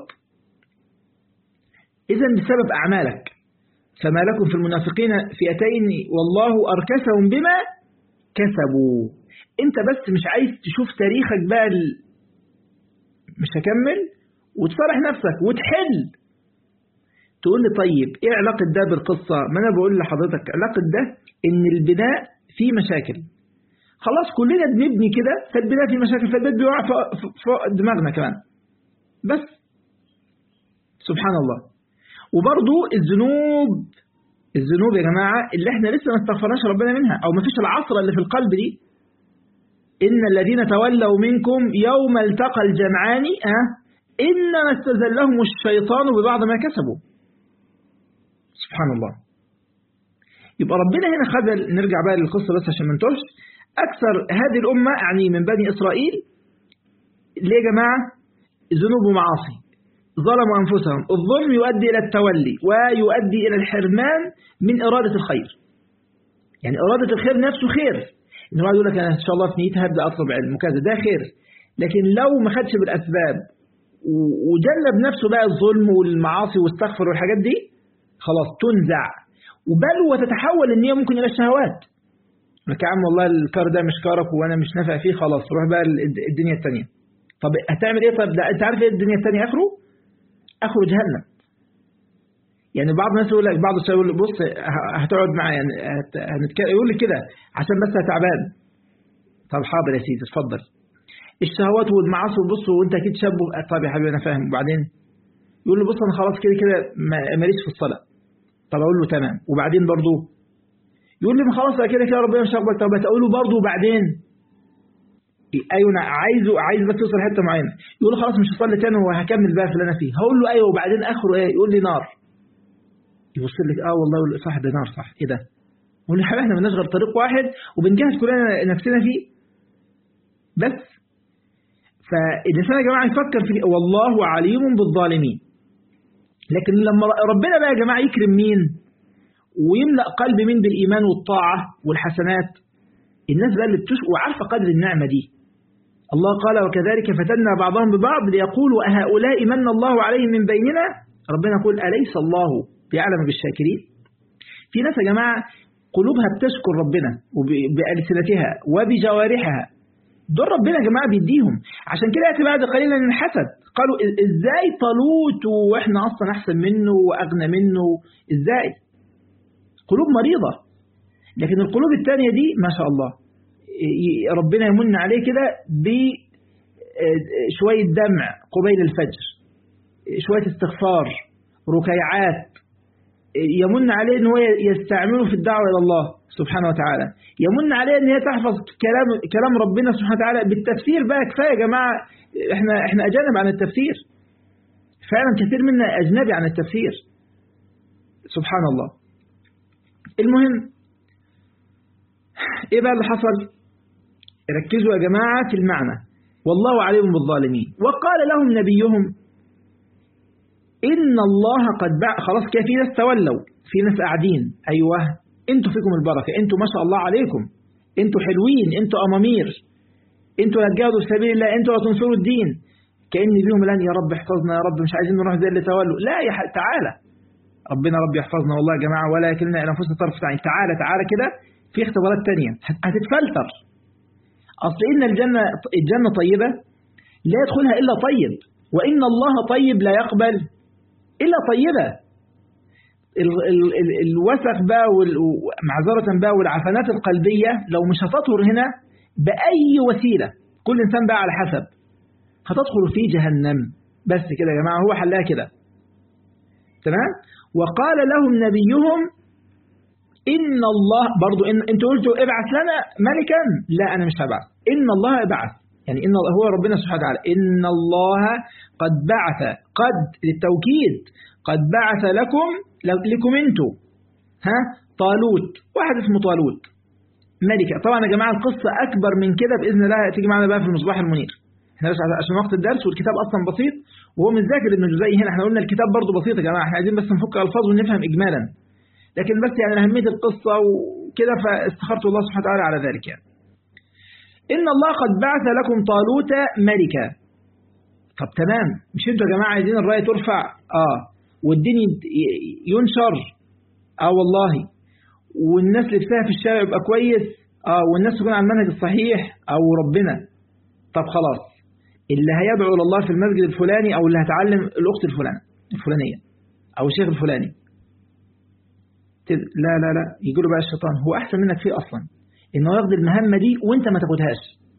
إذا بسبب أعمالك فما لكم في المنافقين فئتين والله أركسهم بما كسبوا انت بس مش عايز تشوف تاريخك بقى ال... مش هكمل وتصالح نفسك وتحل تقول لي طيب ايه علاقة ده بالقصة ما انا بقول لحضرتك علاقة ده ان البناء فيه مشاكل خلاص كلنا بنبني كده فالبناء فيه مشاكل فالبيت بيقع فوق دماغنا كمان بس سبحان الله وبرضو الذنوب الذنوب يا جماعة اللي احنا لسه ما استغفرناش ربنا منها او ما فيش العصر اللي في القلب دي إن الذين تولوا منكم يوم التقى الجمعان أه إنما استزلهم الشيطان ببعض ما كسبوا سبحان الله يبقى ربنا هنا خذل نرجع بقى للقصة بس عشان ما ننتهش أكثر هذه الأمة يعني من بني إسرائيل ليه يا جماعة ذنوب ومعاصي ظلموا أنفسهم الظلم يؤدي إلى التولي ويؤدي إلى الحرمان من إرادة الخير يعني إرادة الخير نفسه خير إن واحد يقول لك أنا إن شاء الله في نيتي هبدأ أطلب علم وكذا ده خير لكن لو ما خدش بالأسباب وجنب نفسه بقى الظلم والمعاصي واستغفر والحاجات دي خلاص تنزع وبل وتتحول ان هي ممكن الى الشهوات لك يا عم والله الكار ده مش كارك وانا مش نافع فيه خلاص روح بقى الدنيا الثانيه طب هتعمل ايه طب ده انت عارف ايه الدنيا الثانيه اخره اخره جهنم يعني بعض الناس يقول لك بعض الشباب يقول لك بص هتقعد معايا يعني يقول لي كده عشان بس تعبان طب حاضر يا سيدي اتفضل الشهوات والمعاصي بص وانت اكيد شاب طب يا حبيبي انا فاهم وبعدين يقول له بص انا خلاص كده كده ماليش في الصلاه طب اقول له تمام وبعدين برضه يقول لي ما خلاص كده كده ربنا مش هيقبل طب اقول له برضه وبعدين ايوه انا عايزه عايز بس توصل حته معينه يقول له خلاص مش هصلي تاني وهكمل بقى في اللي انا فيه هقول له ايوه وبعدين اخره ايه يقول لي نار يبص لك اه والله صح ده نار صح ايه ده يقول لي حبيبي احنا بنشغل طريق واحد وبنجهز كلنا نفسنا فيه بس فالإنسان يا جماعة يفكر في والله عليم بالظالمين لكن لما ربنا بقى يا جماعة يكرم مين ويملأ قلب مين بالإيمان والطاعة والحسنات الناس بقى اللي بتشكر وعارفة قدر النعمة دي الله قال وكذلك فتنا بعضهم ببعض ليقولوا أهؤلاء من الله عليهم من بيننا ربنا يقول أليس الله بيعلم بالشاكرين في ناس يا جماعة قلوبها بتشكر ربنا بألسنتها وبجوارحها دول ربنا يا جماعة بيديهم عشان كده يأتي بعد قليلا من الحسد قالوا ازاي طالوت واحنا اصلا احسن منه واغنى منه ازاي قلوب مريضة لكن القلوب الثانية دي ما شاء الله ربنا يمن عليه كده بشوية دمع قبيل الفجر شوية استغفار ركيعات يمن عليه ان هو يستعمله في الدعوة إلى الله سبحانه وتعالى يمن عليه ان هي تحفظ كلام كلام ربنا سبحانه وتعالى بالتفسير بقى كفايه يا جماعه احنا احنا اجانب عن التفسير فعلا كثير منا اجنبي عن التفسير سبحان الله المهم ايه بقى اللي حصل ركزوا يا جماعه في المعنى والله عليهم بالظالمين وقال لهم نبيهم ان الله قد باع خلاص كده في ناس تولوا في ناس قاعدين ايوه انتوا فيكم البركة انتوا ما شاء الله عليكم انتوا حلوين انتوا أمامير انتوا هتجاهدوا في سبيل الله انتوا هتنصروا الدين كأني بيهم الآن يا رب احفظنا يا رب مش عايزين نروح زي اللي تولوا لا يا تعالى ربنا رب يحفظنا والله يا جماعة ولا يكلنا إلى أنفسنا طرف عين تعالى تعالى كده في اختبارات تانية هتتفلتر أصل إن الجنة الجنة طيبة لا يدخلها إلا طيب وإن الله طيب لا يقبل إلا طيبة ال ال ال الوسخ بقى معذرة بقى والعفنات القلبية لو مش هتطهر هنا بأي وسيلة كل إنسان بقى على حسب هتدخل في جهنم بس كده يا جماعة هو حلها كده تمام وقال لهم نبيهم إن الله برضو إن أنتوا قلتوا ابعث لنا ملكا لا أنا مش هبعث إن الله بعث يعني إن هو ربنا سبحانه وتعالى إن الله قد بعث قد للتوكيد قد بعث لكم لكم انتوا ها طالوت واحد اسمه طالوت ملكة طبعا يا جماعة القصة أكبر من كده بإذن الله تيجي معنا بقى في المصباح المنير احنا بس عشان وقت الدرس والكتاب أصلا بسيط وهو مش ذاكر ابن جزئي هنا احنا قلنا الكتاب برضه بسيط يا جماعة احنا عايزين بس نفك ألفاظ ونفهم إجمالا لكن بس يعني أهمية القصة وكده فاستخرت الله سبحانه وتعالى على ذلك يعني إن الله قد بعث لكم طالوت ملكا طب تمام مش انتوا يا جماعة عايزين الراية ترفع اه والدين ينشر اه والله والناس لبسها في الشارع يبقى كويس اه والناس تكون على المنهج الصحيح او ربنا طب خلاص اللي هيدعو الى الله في المسجد الفلاني او اللي هتعلم الاخت الفلانيه الفلانيه او الشيخ الفلاني لا لا لا يقول له بقى الشيطان هو احسن منك فيه اصلا انه ياخد المهمه دي وانت ما تاخدهاش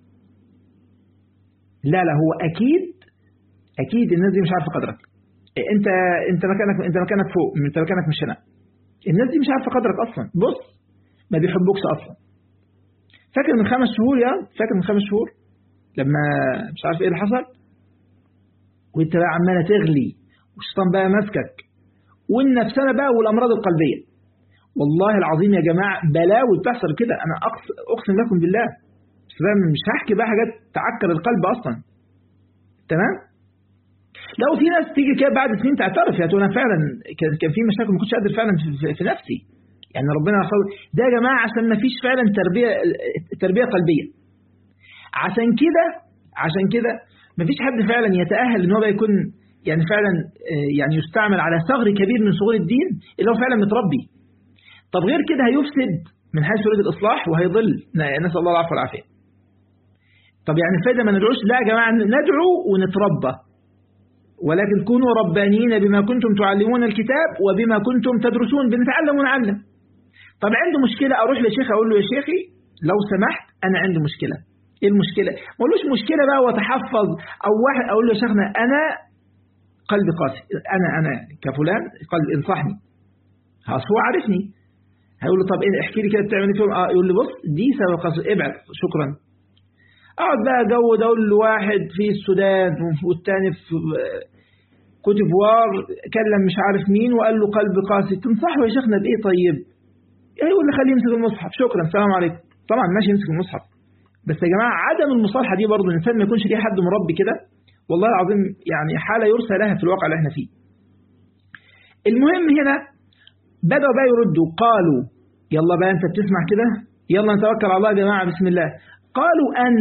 لا لا هو اكيد اكيد الناس دي مش عارفه قدرك انت انت مكانك انت مكانك فوق انت مكانك مش هنا الناس دي مش عارفه قدرك اصلا بص ما بيحبوكش اصلا فاكر من خمس شهور يا فاكر من خمس شهور لما مش عارف ايه اللي حصل وانت بقى عماله تغلي والشيطان بقى ماسكك والنفسانه بقى والامراض القلبيه والله العظيم يا جماعه بلاوي بتحصل كده انا اقسم لكم بالله مش هحكي بقى حاجات تعكر القلب اصلا تمام لو في ناس تيجي كده بعد سنين تعترف يا انا فعلا كان في مشاكل ما كنتش قادر فعلا في, في نفسي يعني ربنا يحفظ ده يا جماعه عشان ما فيش فعلا تربيه تربيه قلبيه عشان كده عشان كده ما فيش حد فعلا يتاهل ان هو يكون يعني فعلا يعني يستعمل على ثغر كبير من ثغور الدين اللي هو فعلا متربي طب غير كده هيفسد من حيث يريد الاصلاح وهيضل نسال الله العفو والعافيه طب يعني الفايده ما ندعوش لا يا جماعه ندعو ونتربى ولكن كونوا ربانيين بما كنتم تعلمون الكتاب وبما كنتم تدرسون بنتعلم ونعلم طب عندي مشكلة أروح لشيخ أقول له يا شيخي لو سمحت أنا عندي مشكلة إيه المشكلة ما أقولوش مشكلة بقى وأتحفظ أو واحد أقول له يا شيخنا أنا قلبي قاسي أنا أنا كفلان قلبي انصحني خلاص هو عارفني هيقول له طب إيه احكي لي كده بتعمل ايه اه يقول لي بص دي سبب قاسي ابعد شكرا اقعد بقى جو ده اقول له واحد في السودان والتاني في كوتيفوار كلم مش عارف مين وقال له قلب قاسي تنصحه يا شيخنا بايه طيب يقول لي خليه يمسك المصحف شكرا السلام عليكم طبعا ماشي يمسك المصحف بس يا جماعه عدم المصالحه دي برضه الانسان ما يكونش ليه حد مربي كده والله العظيم يعني حاله يرثى لها في الواقع اللي احنا فيه المهم هنا بدأوا بقى يردوا قالوا يلا بقى انت بتسمع كده يلا نتوكل على الله يا جماعه بسم الله قالوا أن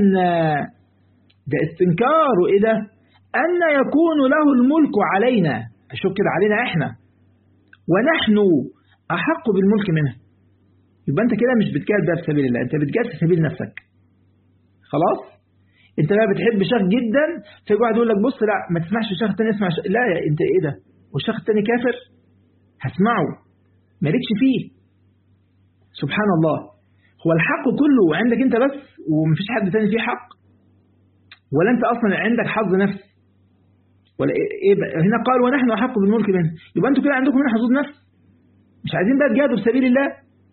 ده استنكار وإيه ده أن يكون له الملك علينا أشوف كده علينا إحنا ونحن أحق بالملك منه يبقى أنت كده مش بتجاهد بقى في سبيل الله أنت بتجاهد في سبيل نفسك خلاص أنت بقى بتحب شيخ جدا فيجي واحد يقول لك بص لا ما تسمعش الشيخ التاني اسمع شيخ. لا يا أنت إيه ده والشيخ التاني كافر هسمعه مالكش فيه سبحان الله هو الحق كله عندك انت بس ومفيش حد تاني فيه حق ولا انت اصلا عندك حظ نفس ولا ايه بقى هنا قال ونحن احق بالملك منه يبقى انتوا كده عندكم هنا حظوظ نفس مش عايزين بقى تجاهدوا في سبيل الله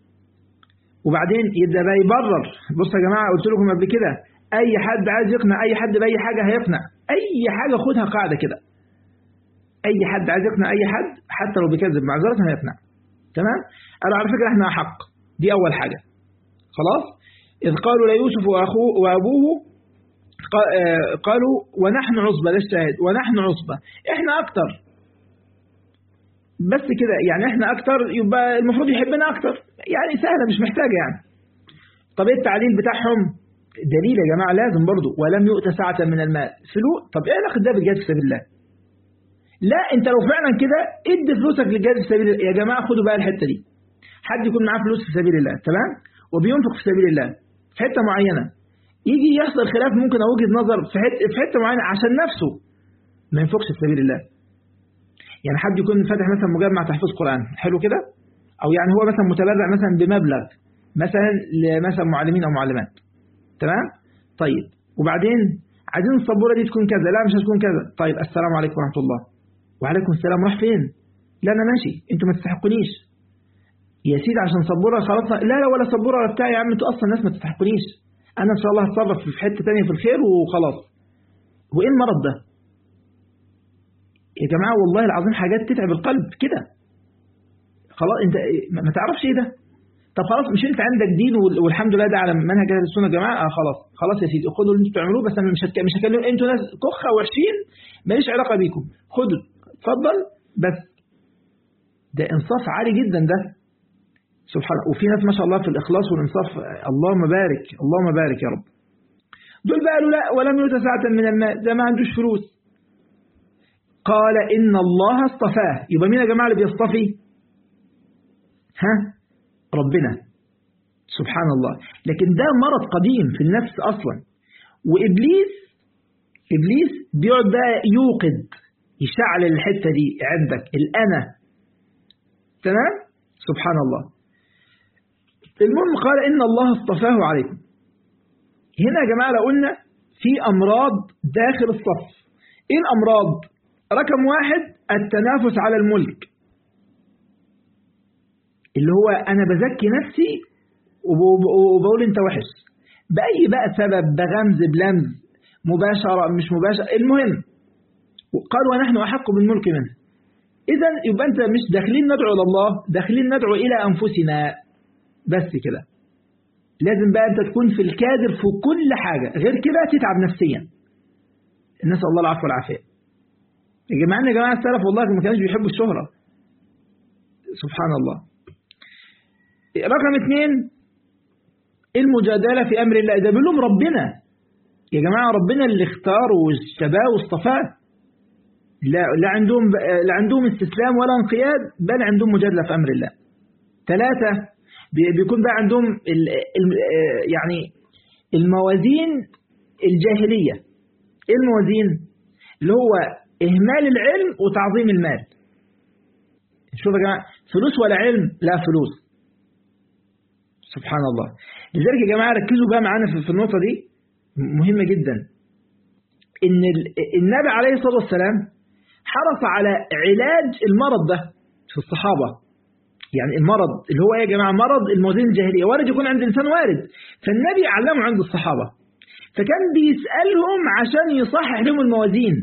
وبعدين يبدا بقى يبرر بصوا يا جماعه قلت لكم قبل كده اي حد عايز يقنع اي حد باي حاجه هيقنع اي حاجه خدها قاعده كده اي حد عايز يقنع اي حد حتى لو بيكذب معذره هيقنع تمام قالوا على فكره احنا احق دي اول حاجه خلاص إذ قالوا ليوسف وأخوه وأبوه قالوا ونحن عصبة ده الشاهد ونحن عصبة إحنا أكتر بس كده يعني إحنا أكتر يبقى المفروض يحبنا أكتر يعني سهلة مش محتاجة يعني طب إيه التعليل بتاعهم دليل يا جماعة لازم برضو ولم يؤت ساعة من المال فلوس طب إيه علاقة ده بالجهاد في سبيل الله لا أنت لو فعلا كده ادي فلوسك للجهاد في سبيل الله يا جماعة خدوا بقى الحتة دي حد يكون معاه فلوس في سبيل الله تمام وبينفق في سبيل الله في حته معينه يجي يحصل خلاف ممكن او وجهه نظر في حته في حته معينه عشان نفسه ما ينفقش في سبيل الله يعني حد يكون فاتح مثلا مجمع تحفيظ قران حلو كده او يعني هو مثلا متبرع مثلا بمبلغ مثلا لمثلا معلمين او معلمات تمام طيب وبعدين عايزين السبوره دي تكون كذا لا مش هتكون كذا طيب السلام عليكم ورحمه الله وعليكم السلام راح فين لا انا ماشي انتوا ما تستحقونيش يا سيدي عشان سبوره خلاص لا لا ولا سبوره ولا بتاع يا عم انتوا اصلا ناس ما تستحقونيش انا ان شاء الله هتصرف في حته ثانيه في الخير وخلاص وايه المرض ده يا جماعه والله العظيم حاجات تتعب القلب كده خلاص انت ما تعرفش ايه ده طب خلاص مش انت عندك دين والحمد لله ده على منهج اهل السنه يا جماعه اه خلاص خلاص يا سيدي خدوا اللي انتوا بتعملوه بس انا مش هتك... مش هكلم انتوا ناس كخه وحشين ماليش علاقه بيكم خدوا اتفضل بس ده انصاف عالي جدا ده سبحان الله وفي ناس ما شاء الله في الاخلاص والانصاف اللهم بارك اللهم بارك يا رب دول بقى قالوا لا ولم يؤت ساعه من المال ده ما عندوش فلوس قال ان الله اصطفاه يبقى مين يا جماعه اللي بيصطفي ها ربنا سبحان الله لكن ده مرض قديم في النفس أصلا وإبليس إبليس بيقعد بقى يوقد يشعل الحتة دي عندك الأنا تمام سبحان الله المهم قال إن الله اصطفاه عليكم هنا يا جماعة لو قلنا في أمراض داخل الصف إيه الأمراض رقم واحد التنافس على الملك اللي هو أنا بزكي نفسي وبقول أنت وحش بأي بقى سبب بغمز بلمز مباشرة مش مباشرة المهم قال ونحن أحق بالملك منه إذا يبقى أنت مش داخلين ندعو إلى الله داخلين ندعو إلى أنفسنا بس كده لازم بقى أنت تكون في الكادر في كل حاجة غير كده تتعب نفسيا نسأل الله العفو والعافية يا جماعة يا جماعة السلف والله ما كانوش بيحبوا الشهرة سبحان الله رقم اثنين المجادلة في أمر الله ده بيقول لهم ربنا يا جماعة ربنا اللي اختاره واجتباه واصطفاه لا, لا عندهم لا عندهم استسلام ولا انقياد بل عندهم مجادلة في أمر الله ثلاثة بيكون بقى عندهم ال ال يعني الموازين الجاهلية ايه الموازين اللي هو إهمال العلم وتعظيم المال شوف يا جماعة فلوس ولا علم لا فلوس سبحان الله لذلك يا جماعة ركزوا بقى معانا في النقطة دي مهمة جدا إن النبي عليه الصلاة والسلام حرص على علاج المرض ده في الصحابة يعني المرض اللي هو يا جماعة مرض الموازين الجاهلية وارد يكون عند الإنسان وارد فالنبي علمه عند الصحابة فكان بيسألهم عشان يصحح لهم الموازين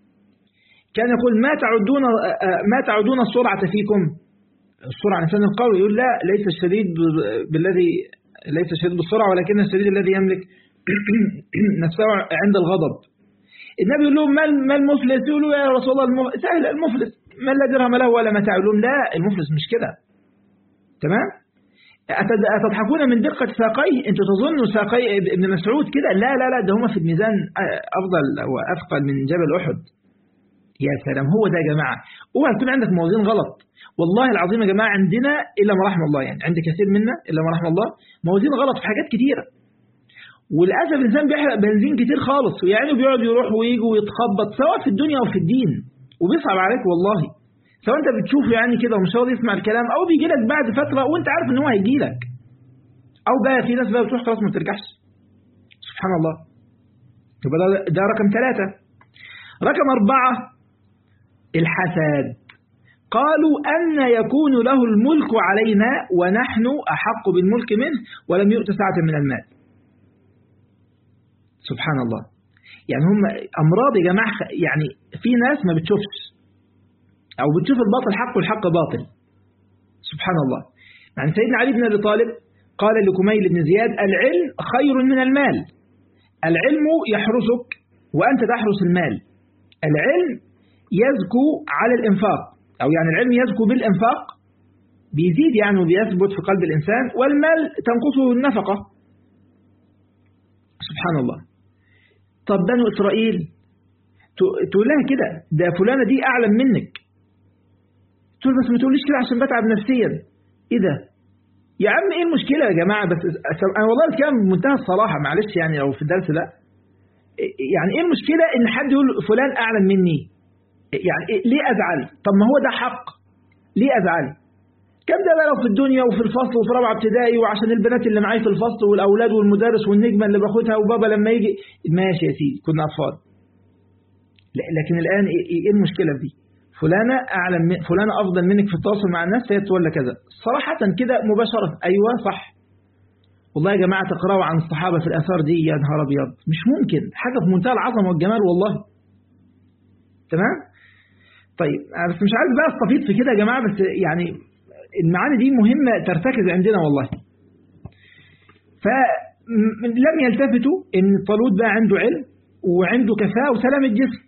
كان يقول ما تعدون ما تعدون السرعة فيكم السرعة لسان القوي يقول لا ليس الشديد بالذي ليس الشديد بالسرعة ولكن الشديد الذي يملك نفسه عند الغضب النبي يقول لهم ما المفلس يقولوا يا رسول الله المف... سهل المفلس من لا درهم له ولا متاع يقولون لا المفلس مش كده تمام أتضحكون من دقة ساقيه أنتوا تظنوا ساقي ابن مسعود كده لا لا لا ده هم في الميزان أفضل وأثقل من جبل أحد يا سلام هو ده يا جماعة اوعى يكون عندك موازين غلط والله العظيم يا جماعة عندنا إلا ما رحم الله يعني عند كثير منا إلا ما رحم الله موازين غلط في حاجات كتيرة وللأسف الإنسان بيحرق بنزين كتير خالص ويعني بيقعد يروح ويجي ويتخبط سواء في الدنيا وفي الدين وبيصعب عليك والله سواء أنت بتشوفه يعني كده ومش راضي يسمع الكلام أو بيجي لك بعد فترة وأنت عارف إن هو هيجي لك أو بقى في ناس بقى بتروح خلاص ما بترجعش سبحان الله يبقى ده, ده رقم ثلاثة رقم أربعة الحسد قالوا أن يكون له الملك علينا ونحن أحق بالملك منه ولم يؤت ساعة من المال سبحان الله يعني هم أمراض يا جماعة يعني في ناس ما بتشوفش أو بتشوف الباطل حق والحق باطل سبحان الله يعني سيدنا علي بن أبي طالب قال لكميل بن زياد العلم خير من المال العلم يحرسك وأنت تحرس المال العلم يزكو على الإنفاق أو يعني العلم يزكو بالإنفاق بيزيد يعني وبيثبت في قلب الإنسان والمال تنقصه النفقة سبحان الله طب بنو إسرائيل تقول لها كده ده فلانة دي أعلم منك تقول بس ما تقوليش كده عشان بتعب نفسيا إيه ده يا عم إيه المشكلة يا جماعة بس أنا والله الكلام بمنتهى الصراحة معلش يعني لو في الدرس ده يعني إيه المشكلة إن حد يقول فلان أعلم مني يعني إيه ليه أزعل طب ما هو ده حق ليه أزعل كم ده بقى في الدنيا وفي الفصل وفي رابعه ابتدائي وعشان البنات اللي معايا في الفصل والأولاد والمدرس والنجمة اللي باخدها وبابا لما يجي ماشي يا سيدي كنا أطفال لكن الآن إيه المشكلة في دي فلانة أعلم من فلانة أفضل منك في التواصل مع الناس فهي تولى كذا صراحة كده مباشرة أيوة صح والله يا جماعة تقرأوا عن الصحابة في الآثار دي يا نهار أبيض مش ممكن حاجة في منتهى العظمة والجمال والله تمام طيب أنا بس مش عارف بقى استفيض في كده يا جماعة بس يعني المعاني دي مهمة ترتكز عندنا والله فلم يلتفتوا ان طالوت بقى عنده علم وعنده كفاءة وسلام الجسم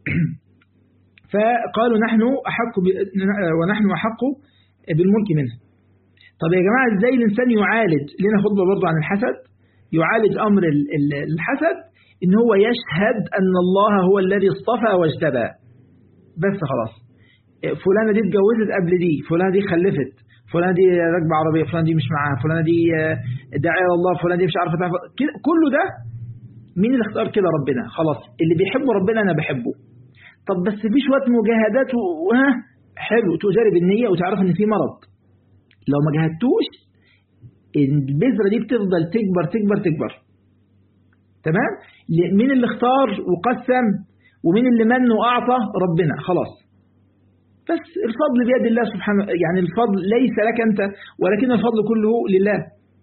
فقالوا نحن أحق ب... ونحن أحق بالملك منه طب يا جماعة ازاي الإنسان يعالج لنا خطبة برضو عن الحسد يعالج أمر الحسد إن هو يشهد أن الله هو الذي اصطفى واجتبى بس خلاص فلانة دي اتجوزت قبل دي فلانة دي خلفت فلانة دي راكبة عربية فلانة دي مش معاها فلانة دي داعية الله فلانة دي مش عارفة تعرف كله ده مين اللي اختار كده ربنا خلاص اللي بيحبه ربنا أنا بحبه طب بس في شوية مجاهدات وها حلو تجرب النية وتعرف ان في مرض لو ما جاهدتوش البذرة دي بتفضل تكبر تكبر تكبر تمام مين اللي اختار وقسم ومين اللي من وأعطى ربنا خلاص بس الفضل بيد الله سبحانه يعني الفضل ليس لك أنت ولكن الفضل كله لله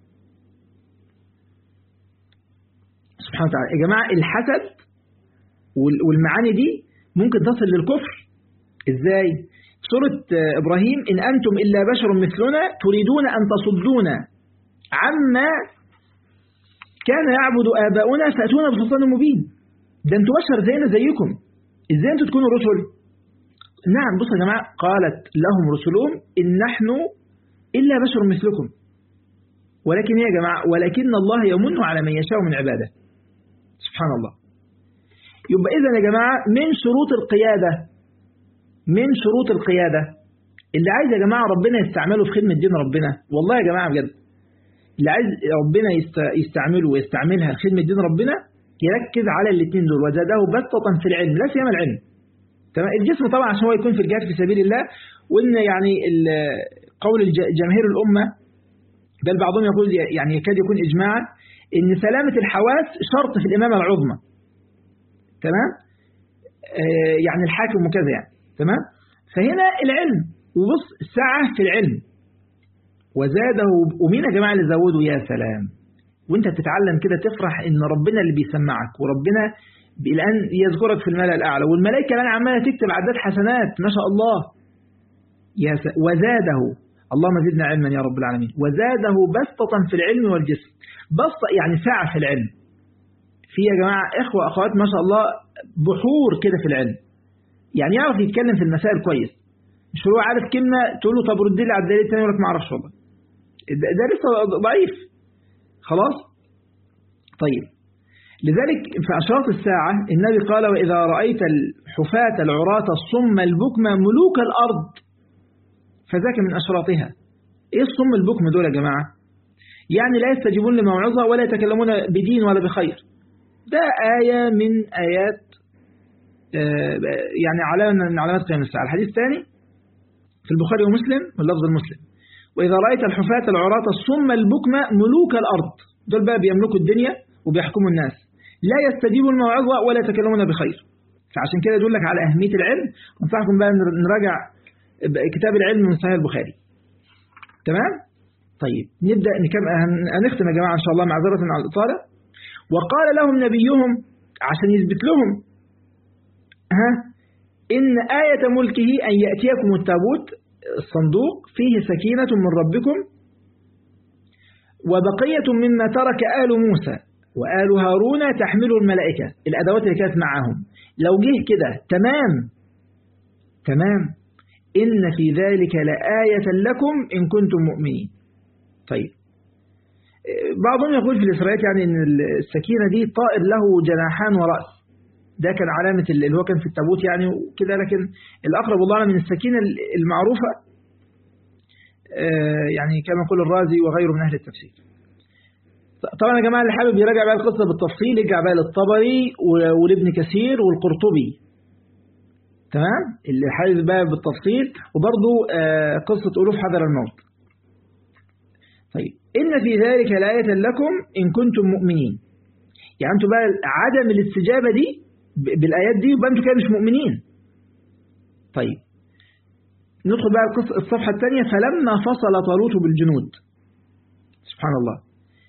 سبحانه وتعالى يا جماعة الحسد والمعاني دي ممكن تصل للكفر ازاي سورة إبراهيم إن أنتم إلا بشر مثلنا تريدون أن تصدونا عما كان يعبد آباؤنا فأتونا بسلطان مبين ده انتوا بشر زينا زيكم ازاي انتوا تكونوا رسل نعم بصوا يا جماعة قالت لهم رسلهم إن نحن إلا بشر مثلكم ولكن يا جماعة ولكن الله يمن على من يشاء من عباده سبحان الله يبقى إذا يا جماعة من شروط القيادة من شروط القيادة اللي عايز يا جماعة ربنا يستعمله في خدمة دين ربنا والله يا جماعة بجد اللي عايز ربنا يستعمله ويستعملها في خدمة دين ربنا يركز على الاثنين دول وزاده بسطة في العلم لا سيما العلم تمام الجسم طبعا عشان هو يكون في الجهاد في سبيل الله وان يعني قول جماهير الأمة بل بعضهم يقول يعني يكاد يكون إجماعا ان سلامة الحواس شرط في الإمامة العظمى تمام آه يعني الحاكم وكذا يعني تمام فهنا العلم وبص سعة في العلم وزاده ومين يا جماعة اللي زوده يا سلام وانت بتتعلم كده تفرح ان ربنا اللي بيسمعك وربنا الآن يذكرك في الملأ الأعلى والملائكة الآن عمالة تكتب عداد حسنات ما شاء الله يا س... وزاده اللهم زدنا علما يا رب العالمين وزاده بسطة في العلم والجسم بسطة يعني سعة في العلم في يا جماعة إخوة أخوات ما شاء الله بحور كده في العلم يعني يعرف يتكلم في المسائل كويس مش هو عارف كلمة تقول له طب رد لي على الدليل الثاني يقول لك ما اعرفش والله ده لسه ضعيف خلاص طيب لذلك في أشراط الساعة النبي قال وإذا رأيت الحفاة العراة الصم البكم ملوك الأرض فذاك من أشراطها إيه الصم البكم دول يا جماعة يعني لا يستجيبون لموعظة ولا يتكلمون بدين ولا بخير ده آية من آيات يعني علامة من علامات قيام الساعة الحديث الثاني في البخاري ومسلم واللفظ المسلم وإذا رأيت الحفاة العراة الصم البكم ملوك الأرض دول بقى بيملكوا الدنيا وبيحكموا الناس لا يستجيبوا الموعظة ولا يتكلمون بخير فعشان كده يدل لك على أهمية العلم أنصحكم بقى نراجع كتاب العلم من صحيح البخاري تمام طيب نبدأ هنختم يا جماعة إن شاء الله معذرة على الإطالة وقال لهم نبيهم عشان يثبت لهم ها إن آية ملكه أن يأتيكم التابوت الصندوق فيه سكينة من ربكم وبقية مما ترك آل موسى وآل هارون تحمل الملائكة الأدوات اللي كانت معهم لو جه كده تمام تمام إن في ذلك لآية لكم إن كنتم مؤمنين طيب بعضهم يقول في الإسرائيل يعني أن السكينة دي طائر له جناحان ورأس ده كان علامة اللي هو كان في التابوت يعني وكده لكن الأقرب والله من السكينة المعروفة يعني كما يقول الرازي وغيره من أهل التفسير طبعا يا جماعة اللي حابب يراجع بقى القصة بالتفصيل يرجع بقى للطبري ولابن كثير والقرطبي تمام اللي حابب بقى بالتفصيل وبرضه قصة ألوف حذر الموت طيب إن في ذلك لآية لكم إن كنتم مؤمنين يعني أنتم بقى عدم الاستجابة دي بالآيات دي يبقى أنتم كده مش مؤمنين طيب ندخل بقى الصفحة الثانية فلما فصل طالوت بالجنود سبحان الله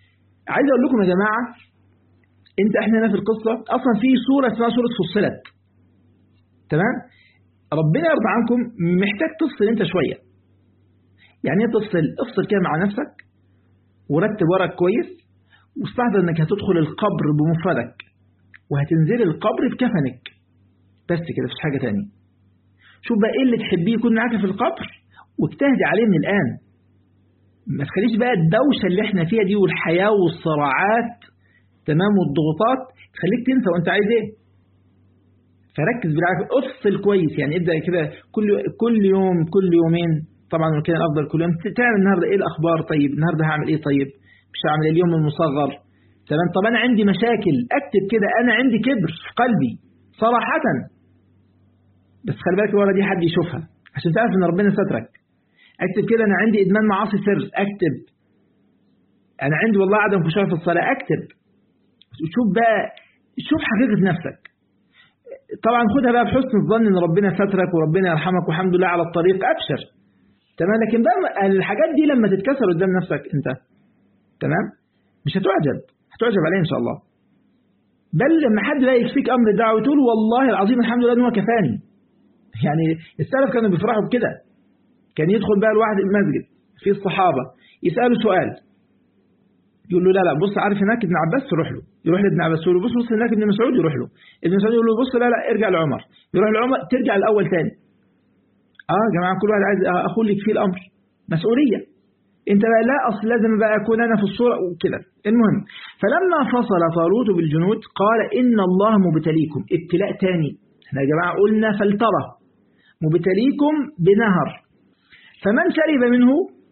عايز اقول لكم يا جماعه انت احنا هنا في القصه اصلا في سوره اسمها سوره فصلت تمام ربنا يرضى عنكم محتاج تفصل انت شويه يعني ايه تفصل افصل كده مع نفسك ورتب ورق كويس واستحضر انك هتدخل القبر بمفردك وهتنزل القبر بكفنك بس كده مفيش حاجه تانية شوف بقى ايه اللي تحبيه يكون معاك في القبر واجتهدي عليه من الان ما تخليش بقى الدوشه اللي احنا فيها دي والحياه والصراعات تمام والضغوطات تخليك تنسى وانت عايز ايه فركز بالعكس افصل كويس يعني ابدا كده كل كل يوم كل يومين طبعا كان افضل كل يوم تعمل النهارده ايه الاخبار طيب النهارده هعمل ايه طيب مش هعمل اليوم المصغر تمام طب انا عندي مشاكل اكتب كده انا عندي كبر في قلبي صراحه بس خلي بالك ورا دي حد يشوفها عشان تعرف ان ربنا سترك اكتب كده انا عندي ادمان معاصي سر اكتب انا عندي والله عدم خشوع في الصلاه اكتب شوف بقى شوف حقيقه نفسك طبعا خدها بقى بحسن الظن ان ربنا سترك وربنا يرحمك والحمد لله على الطريق ابشر تمام لكن بقى الحاجات دي لما تتكسر قدام نفسك انت تمام مش هتعجب هتعجب عليه ان شاء الله بل لما حد لا يكفيك امر الدعوه تقول والله العظيم الحمد لله ان هو كفاني يعني السلف كانوا بيفرحوا بكده كان يدخل بقى الواحد المسجد في الصحابه يساله سؤال يقول له لا لا بص عارف هناك ابن عباس تروح له يروح لابن عباس يقول له بص بص هناك ابن مسعود يروح له ابن مسعود يقول له بص لا لا ارجع لعمر يروح لعمر ترجع الاول تاني اه يا جماعه كل واحد عايز اخو لك فيه الامر مسؤوليه انت بقى لا اصل لازم بقى اكون انا في الصوره وكده المهم فلما فصل طالوت بالجنود قال ان الله مبتليكم ابتلاء تاني احنا يا جماعه قلنا فلتره مبتليكم بنهر فمن شرب منه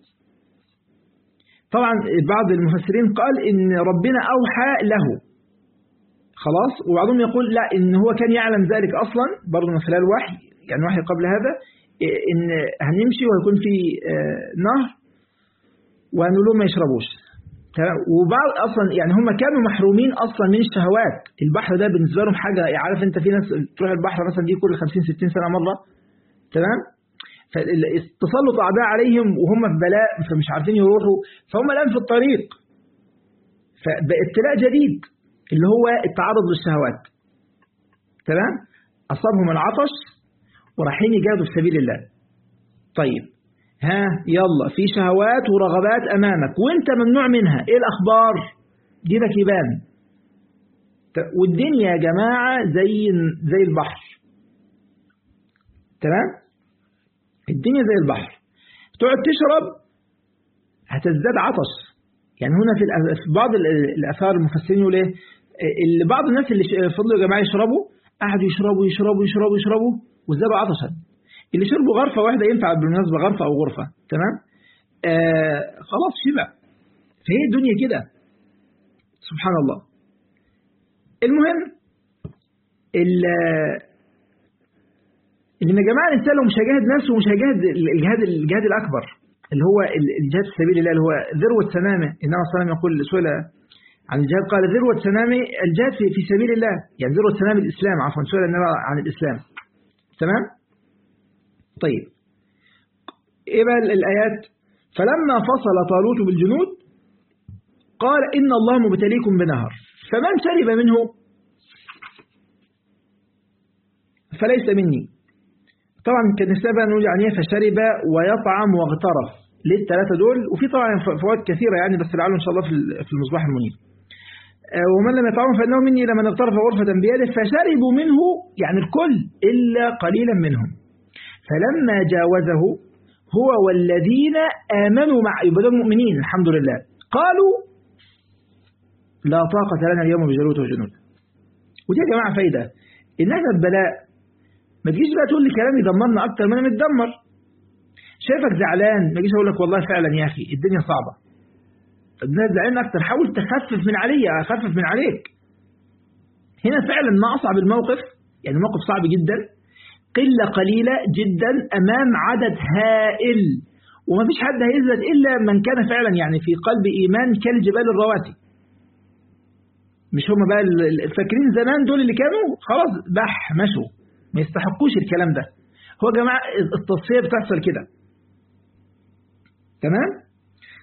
طبعا بعض المفسرين قال ان ربنا اوحى له خلاص وبعضهم يقول لا ان هو كان يعلم ذلك اصلا برضه من خلال وحي يعني وحي قبل هذا ان هنمشي ويكون في نهر وهنقول لهم ما يشربوش وبعض اصلا يعني هم كانوا محرومين اصلا من الشهوات البحر ده بالنسبه لهم حاجه عارف انت في ناس تروح البحر مثلا دي كل 50 60 سنه مره تمام فالتسلط اعداء عليهم وهم في بلاء فمش عارفين يروحوا فهم الان في الطريق فابتلاء جديد اللي هو التعرض للشهوات تمام اصابهم العطش ورايحين يجاهدوا في سبيل الله طيب ها يلا في شهوات ورغبات امامك وانت ممنوع منها ايه الاخبار دينك يبان والدنيا يا جماعه زي زي البحر تمام الدنيا زي البحر تقعد تشرب هتزداد عطش يعني هنا في في بعض الاثار المفسرين يقول ايه اللي بعض الناس اللي فضلوا يا جماعه يشربوا قعدوا يشربوا يشربوا يشربوا يشربوا وازدادوا عطشا اللي شربوا غرفه واحده ينفع بالمناسبه غرفه او غرفه تمام آه خلاص شبع فهي الدنيا كده سبحان الله المهم ان يا جماعه الانسان لو مش هيجاهد نفسه ومش هيجاهد الجهاد الجهاد الاكبر اللي هو الجهاد في سبيل الله اللي هو ذروه سنامه النبي صلى الله عليه وسلم يقول سئل عن الجهاد قال ذروه سنامه الجهاد في, في سبيل الله يعني ذروه سنام الاسلام عفوا سئل النبي عن الاسلام تمام طيب ايه بقى الايات فلما فصل طالوت بالجنود قال ان الله مبتليكم بنهر فمن شرب منه فليس مني طبعا كان السبب نقول يعني ايه فشرب ويطعم واغترف ليه الثلاثه دول وفي طبعا فوائد كثيره يعني بس لعله ان شاء الله في المصباح المنير ومن لم يطعمه فانه مني لمن اغترف غرفه بيده فشربوا منه يعني الكل الا قليلا منهم فلما جاوزه هو والذين امنوا مع يبقى المؤمنين الحمد لله قالوا لا طاقه لنا اليوم بجالوت وجنود ودي يا جماعه فايده ان احنا البلاء ما تجيش بقى تقول لي كلام يدمرنا اكتر ما انا متدمر شايفك زعلان ما تجيش اقول لك والله فعلا يا اخي الدنيا صعبه الناس زعلان اكتر حاول تخفف من عليا اخفف من عليك هنا فعلا ما اصعب الموقف يعني موقف صعب جدا قله قليله جدا امام عدد هائل وما فيش حد هيزهد الا من كان فعلا يعني في قلب ايمان كالجبال الرواسي مش هم بقى فاكرين زمان دول اللي كانوا خلاص بح مشوا ما يستحقوش الكلام ده هو يا جماعة التصفية بتحصل كده تمام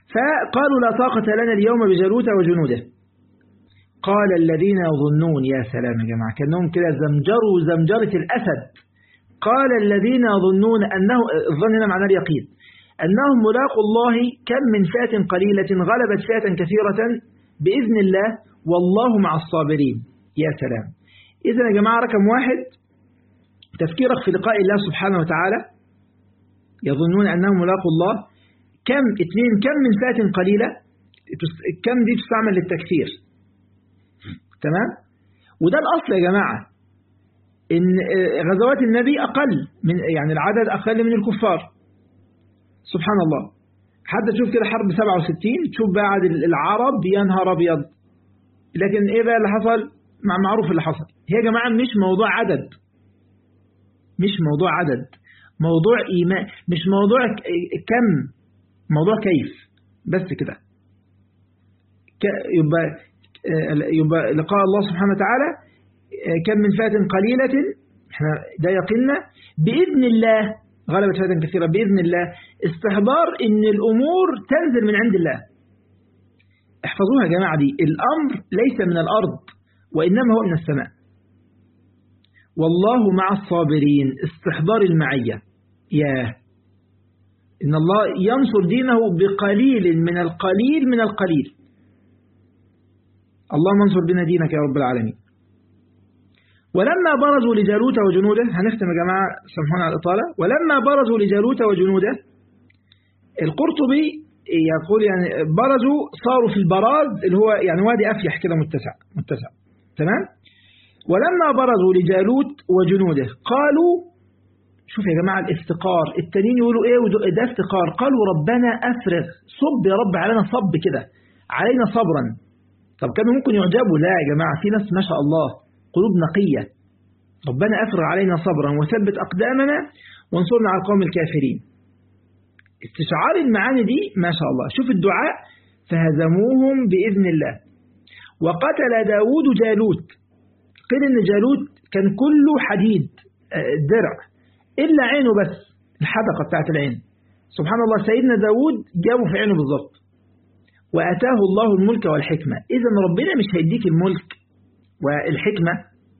فقالوا لا طاقة لنا اليوم بجالوت وجنوده قال الذين يظنون يا سلام يا جماعة كأنهم كده زمجروا زمجرة الأسد قال الذين يظنون أنه الظن هنا معناه اليقين أنهم ملاقوا الله كم من فئة قليلة غلبت فئة كثيرة بإذن الله والله مع الصابرين يا سلام إذا يا جماعة رقم واحد تفكيرك في لقاء الله سبحانه وتعالى يظنون أنهم ملاقوا الله كم اثنين كم من فئة قليلة كم دي تستعمل للتكثير تمام وده الأصل يا جماعة إن غزوات النبي أقل من يعني العدد أقل من الكفار سبحان الله حتى تشوف كده حرب 67 تشوف بعد العرب يا نهار أبيض لكن إيه بقى اللي حصل مع معروف اللي حصل هي يا جماعة مش موضوع عدد مش موضوع عدد موضوع إيمان مش موضوع كم موضوع كيف بس كده يبقى يبقى لقاء الله سبحانه وتعالى كم من فئة قليلة احنا ده يقيننا بإذن الله غلبت فئة كثيرة بإذن الله استحضار ان الأمور تنزل من عند الله احفظوها يا جماعة دي الأمر ليس من الأرض وإنما هو من السماء والله مع الصابرين استحضار المعية ياه إن الله ينصر دينه بقليل من القليل من القليل اللهم انصر بنا دينك يا رب العالمين ولما برزوا لجالوت وجنوده هنختم يا جماعة سامحونا على الإطالة ولما برزوا لجالوت وجنوده القرطبي يقول يعني برزوا صاروا في البراز اللي هو يعني وادي أفيح كده متسع متسع تمام ولما برزوا لجالوت وجنوده قالوا شوف يا جماعة الافتقار التانيين يقولوا ايه ده افتقار قالوا ربنا أفرغ صب يا رب علينا صب كده علينا صبرا طب كانوا ممكن يعجبوا لا يا جماعة في ناس ما شاء الله قلوب نقية ربنا أفرغ علينا صبرا وثبت أقدامنا وانصرنا على القوم الكافرين استشعار المعاني دي ما شاء الله شوف الدعاء فهزموهم بإذن الله وقتل داود جالوت قيل إن جالوت كان كله حديد درع إلا عينه بس الحدقة بتاعت العين سبحان الله سيدنا داود جابه في عينه بالظبط وأتاه الله الملك والحكمة إذا ربنا مش هيديك الملك والحكمة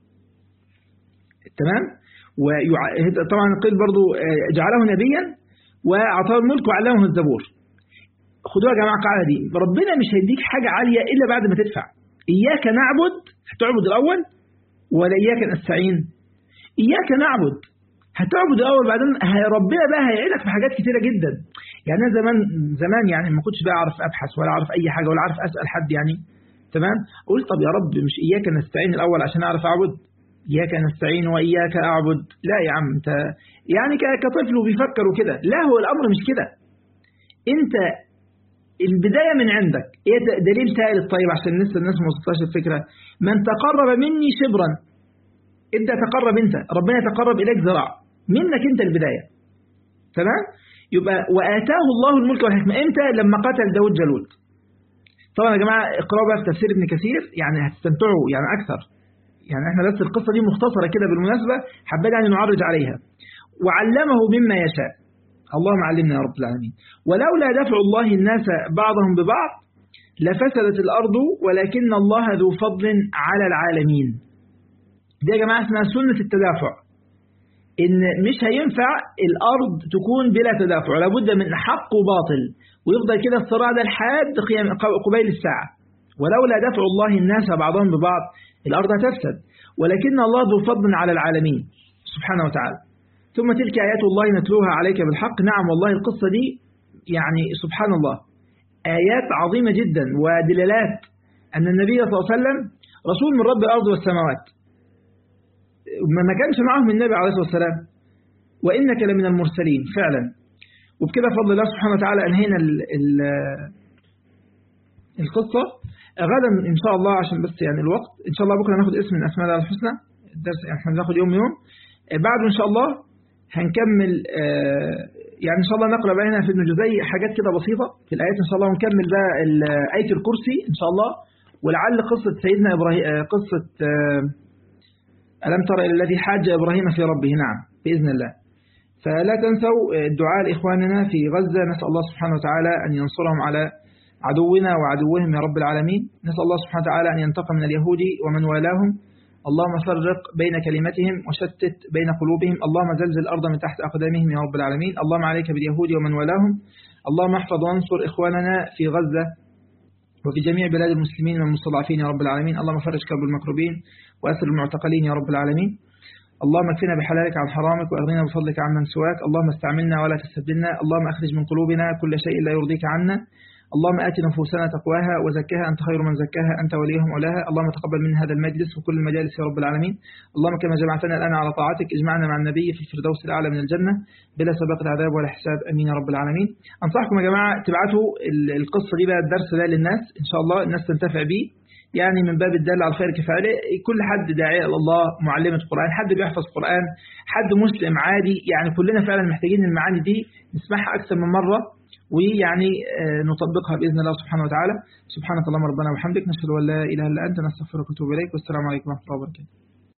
تمام وطبعا قيل برضو جعله نبيا وأعطاه الملك وعلمه الزبور خدوها يا جماعة قاعدة دي ربنا مش هيديك حاجة عالية إلا بعد ما تدفع إياك نعبد هتعبد الأول ولا إياك نستعين إياك نعبد هتعبد الأول بعدين ربنا بقى هيعينك في حاجات كتيرة جدا يعني أنا زمان زمان يعني ما كنتش بقى أعرف أبحث ولا أعرف أي حاجة ولا أعرف أسأل حد يعني تمام قلت طب يا رب مش إياك نستعين الأول عشان أعرف أعبد إياك نستعين وإياك أعبد لا يا عم أنت يعني كطفل وبيفكر وكده لا هو الأمر مش كده أنت البداية من عندك إيه دليل ثالث طيب عشان لسه الناس ما وصلتهاش الفكرة من تقرب مني شبرا ابدأ تقرب أنت ربنا يتقرب إليك ذراع منك أنت البداية تمام يبقى وآتاه الله الملك والحكمة إمتى لما قتل داود جالوت طبعا يا جماعة اقرأوا بقى في تفسير ابن كثير يعني هتستمتعوا يعني أكثر يعني احنا بس القصة دي مختصرة كده بالمناسبة حبيت يعني نعرج عليها وعلمه مما يشاء اللهم علمنا يا رب العالمين ولولا دفع الله الناس بعضهم ببعض لفسدت الأرض ولكن الله ذو فضل على العالمين دي يا جماعة اسمها سنة التدافع إن مش هينفع الأرض تكون بلا تدافع لابد من حق وباطل ويفضل كده الصراع ده لحد قبيل الساعة ولولا دفع الله الناس بعضهم ببعض الأرض هتفسد ولكن الله ذو فضل على العالمين سبحانه وتعالى ثم تلك آيات الله نتلوها عليك بالحق نعم والله القصة دي يعني سبحان الله آيات عظيمة جدا ودلالات أن النبي صلى الله عليه وسلم رسول من رب الأرض والسماوات ما كانش معهم النبي عليه الصلاة والسلام وإنك لمن المرسلين فعلا وبكده فضل الله سبحانه وتعالى أنهينا ال ال القصة غدا إن شاء الله عشان بس يعني الوقت إن شاء الله بكرة ناخد اسم من أسماء الله الحسنى الدرس يعني احنا بناخد يوم يوم بعده إن شاء الله هنكمل يعني إن شاء الله نقرأ بقى هنا في ابن جزي حاجات كده بسيطة في الآيات إن شاء الله ونكمل بقى آية الكرسي إن شاء الله ولعل قصة سيدنا إبراهيم قصة ألم ترى إلى الذي حاج إبراهيم في ربه نعم بإذن الله فلا تنسوا الدعاء لإخواننا في غزة نسأل الله سبحانه وتعالى أن ينصرهم على عدونا وعدوهم يا رب العالمين نسأل الله سبحانه وتعالى أن ينتقم من اليهود ومن والاهم اللهم فرق بين كلمتهم وشتت بين قلوبهم اللهم زلزل الأرض من تحت أقدامهم يا رب العالمين اللهم عليك باليهود ومن والاهم اللهم احفظ وانصر إخواننا في غزة وفي جميع بلاد المسلمين والمستضعفين يا رب العالمين اللهم فرج كرب المكروبين وأسر المعتقلين يا رب العالمين اللهم اكفنا بحلالك عن حرامك وأغننا بفضلك عمن سواك اللهم استعملنا ولا تستبدلنا اللهم أخرج من قلوبنا كل شيء لا يرضيك عنا اللهم آت نفوسنا تقواها وزكها أنت خير من زكاها أنت وليهم مولاها اللهم تقبل من هذا المجلس وكل المجالس يا رب العالمين اللهم كما جمعتنا الآن على طاعتك اجمعنا مع النبي في الفردوس الأعلى من الجنة بلا سابقة عذاب ولا حساب أمين يا رب العالمين أنصحكم يا جماعة تبعتوا القصة دي بقى الدرس ده للناس إن شاء الله الناس تنتفع بيه يعني من باب الدل على الخير كفاية كل حد داعية إلى الله معلمة قرآن حد بيحفظ قرآن حد مسلم عادي يعني كلنا فعلا محتاجين المعاني دي نسمعها أكثر من مرة ويعني نطبقها بإذن الله سبحانه وتعالى سبحانك اللهم ربنا وبحمدك نشهد أن لا إله إلا أنت نستغفرك ونتوب إليك والسلام عليكم ورحمة الله وبركاته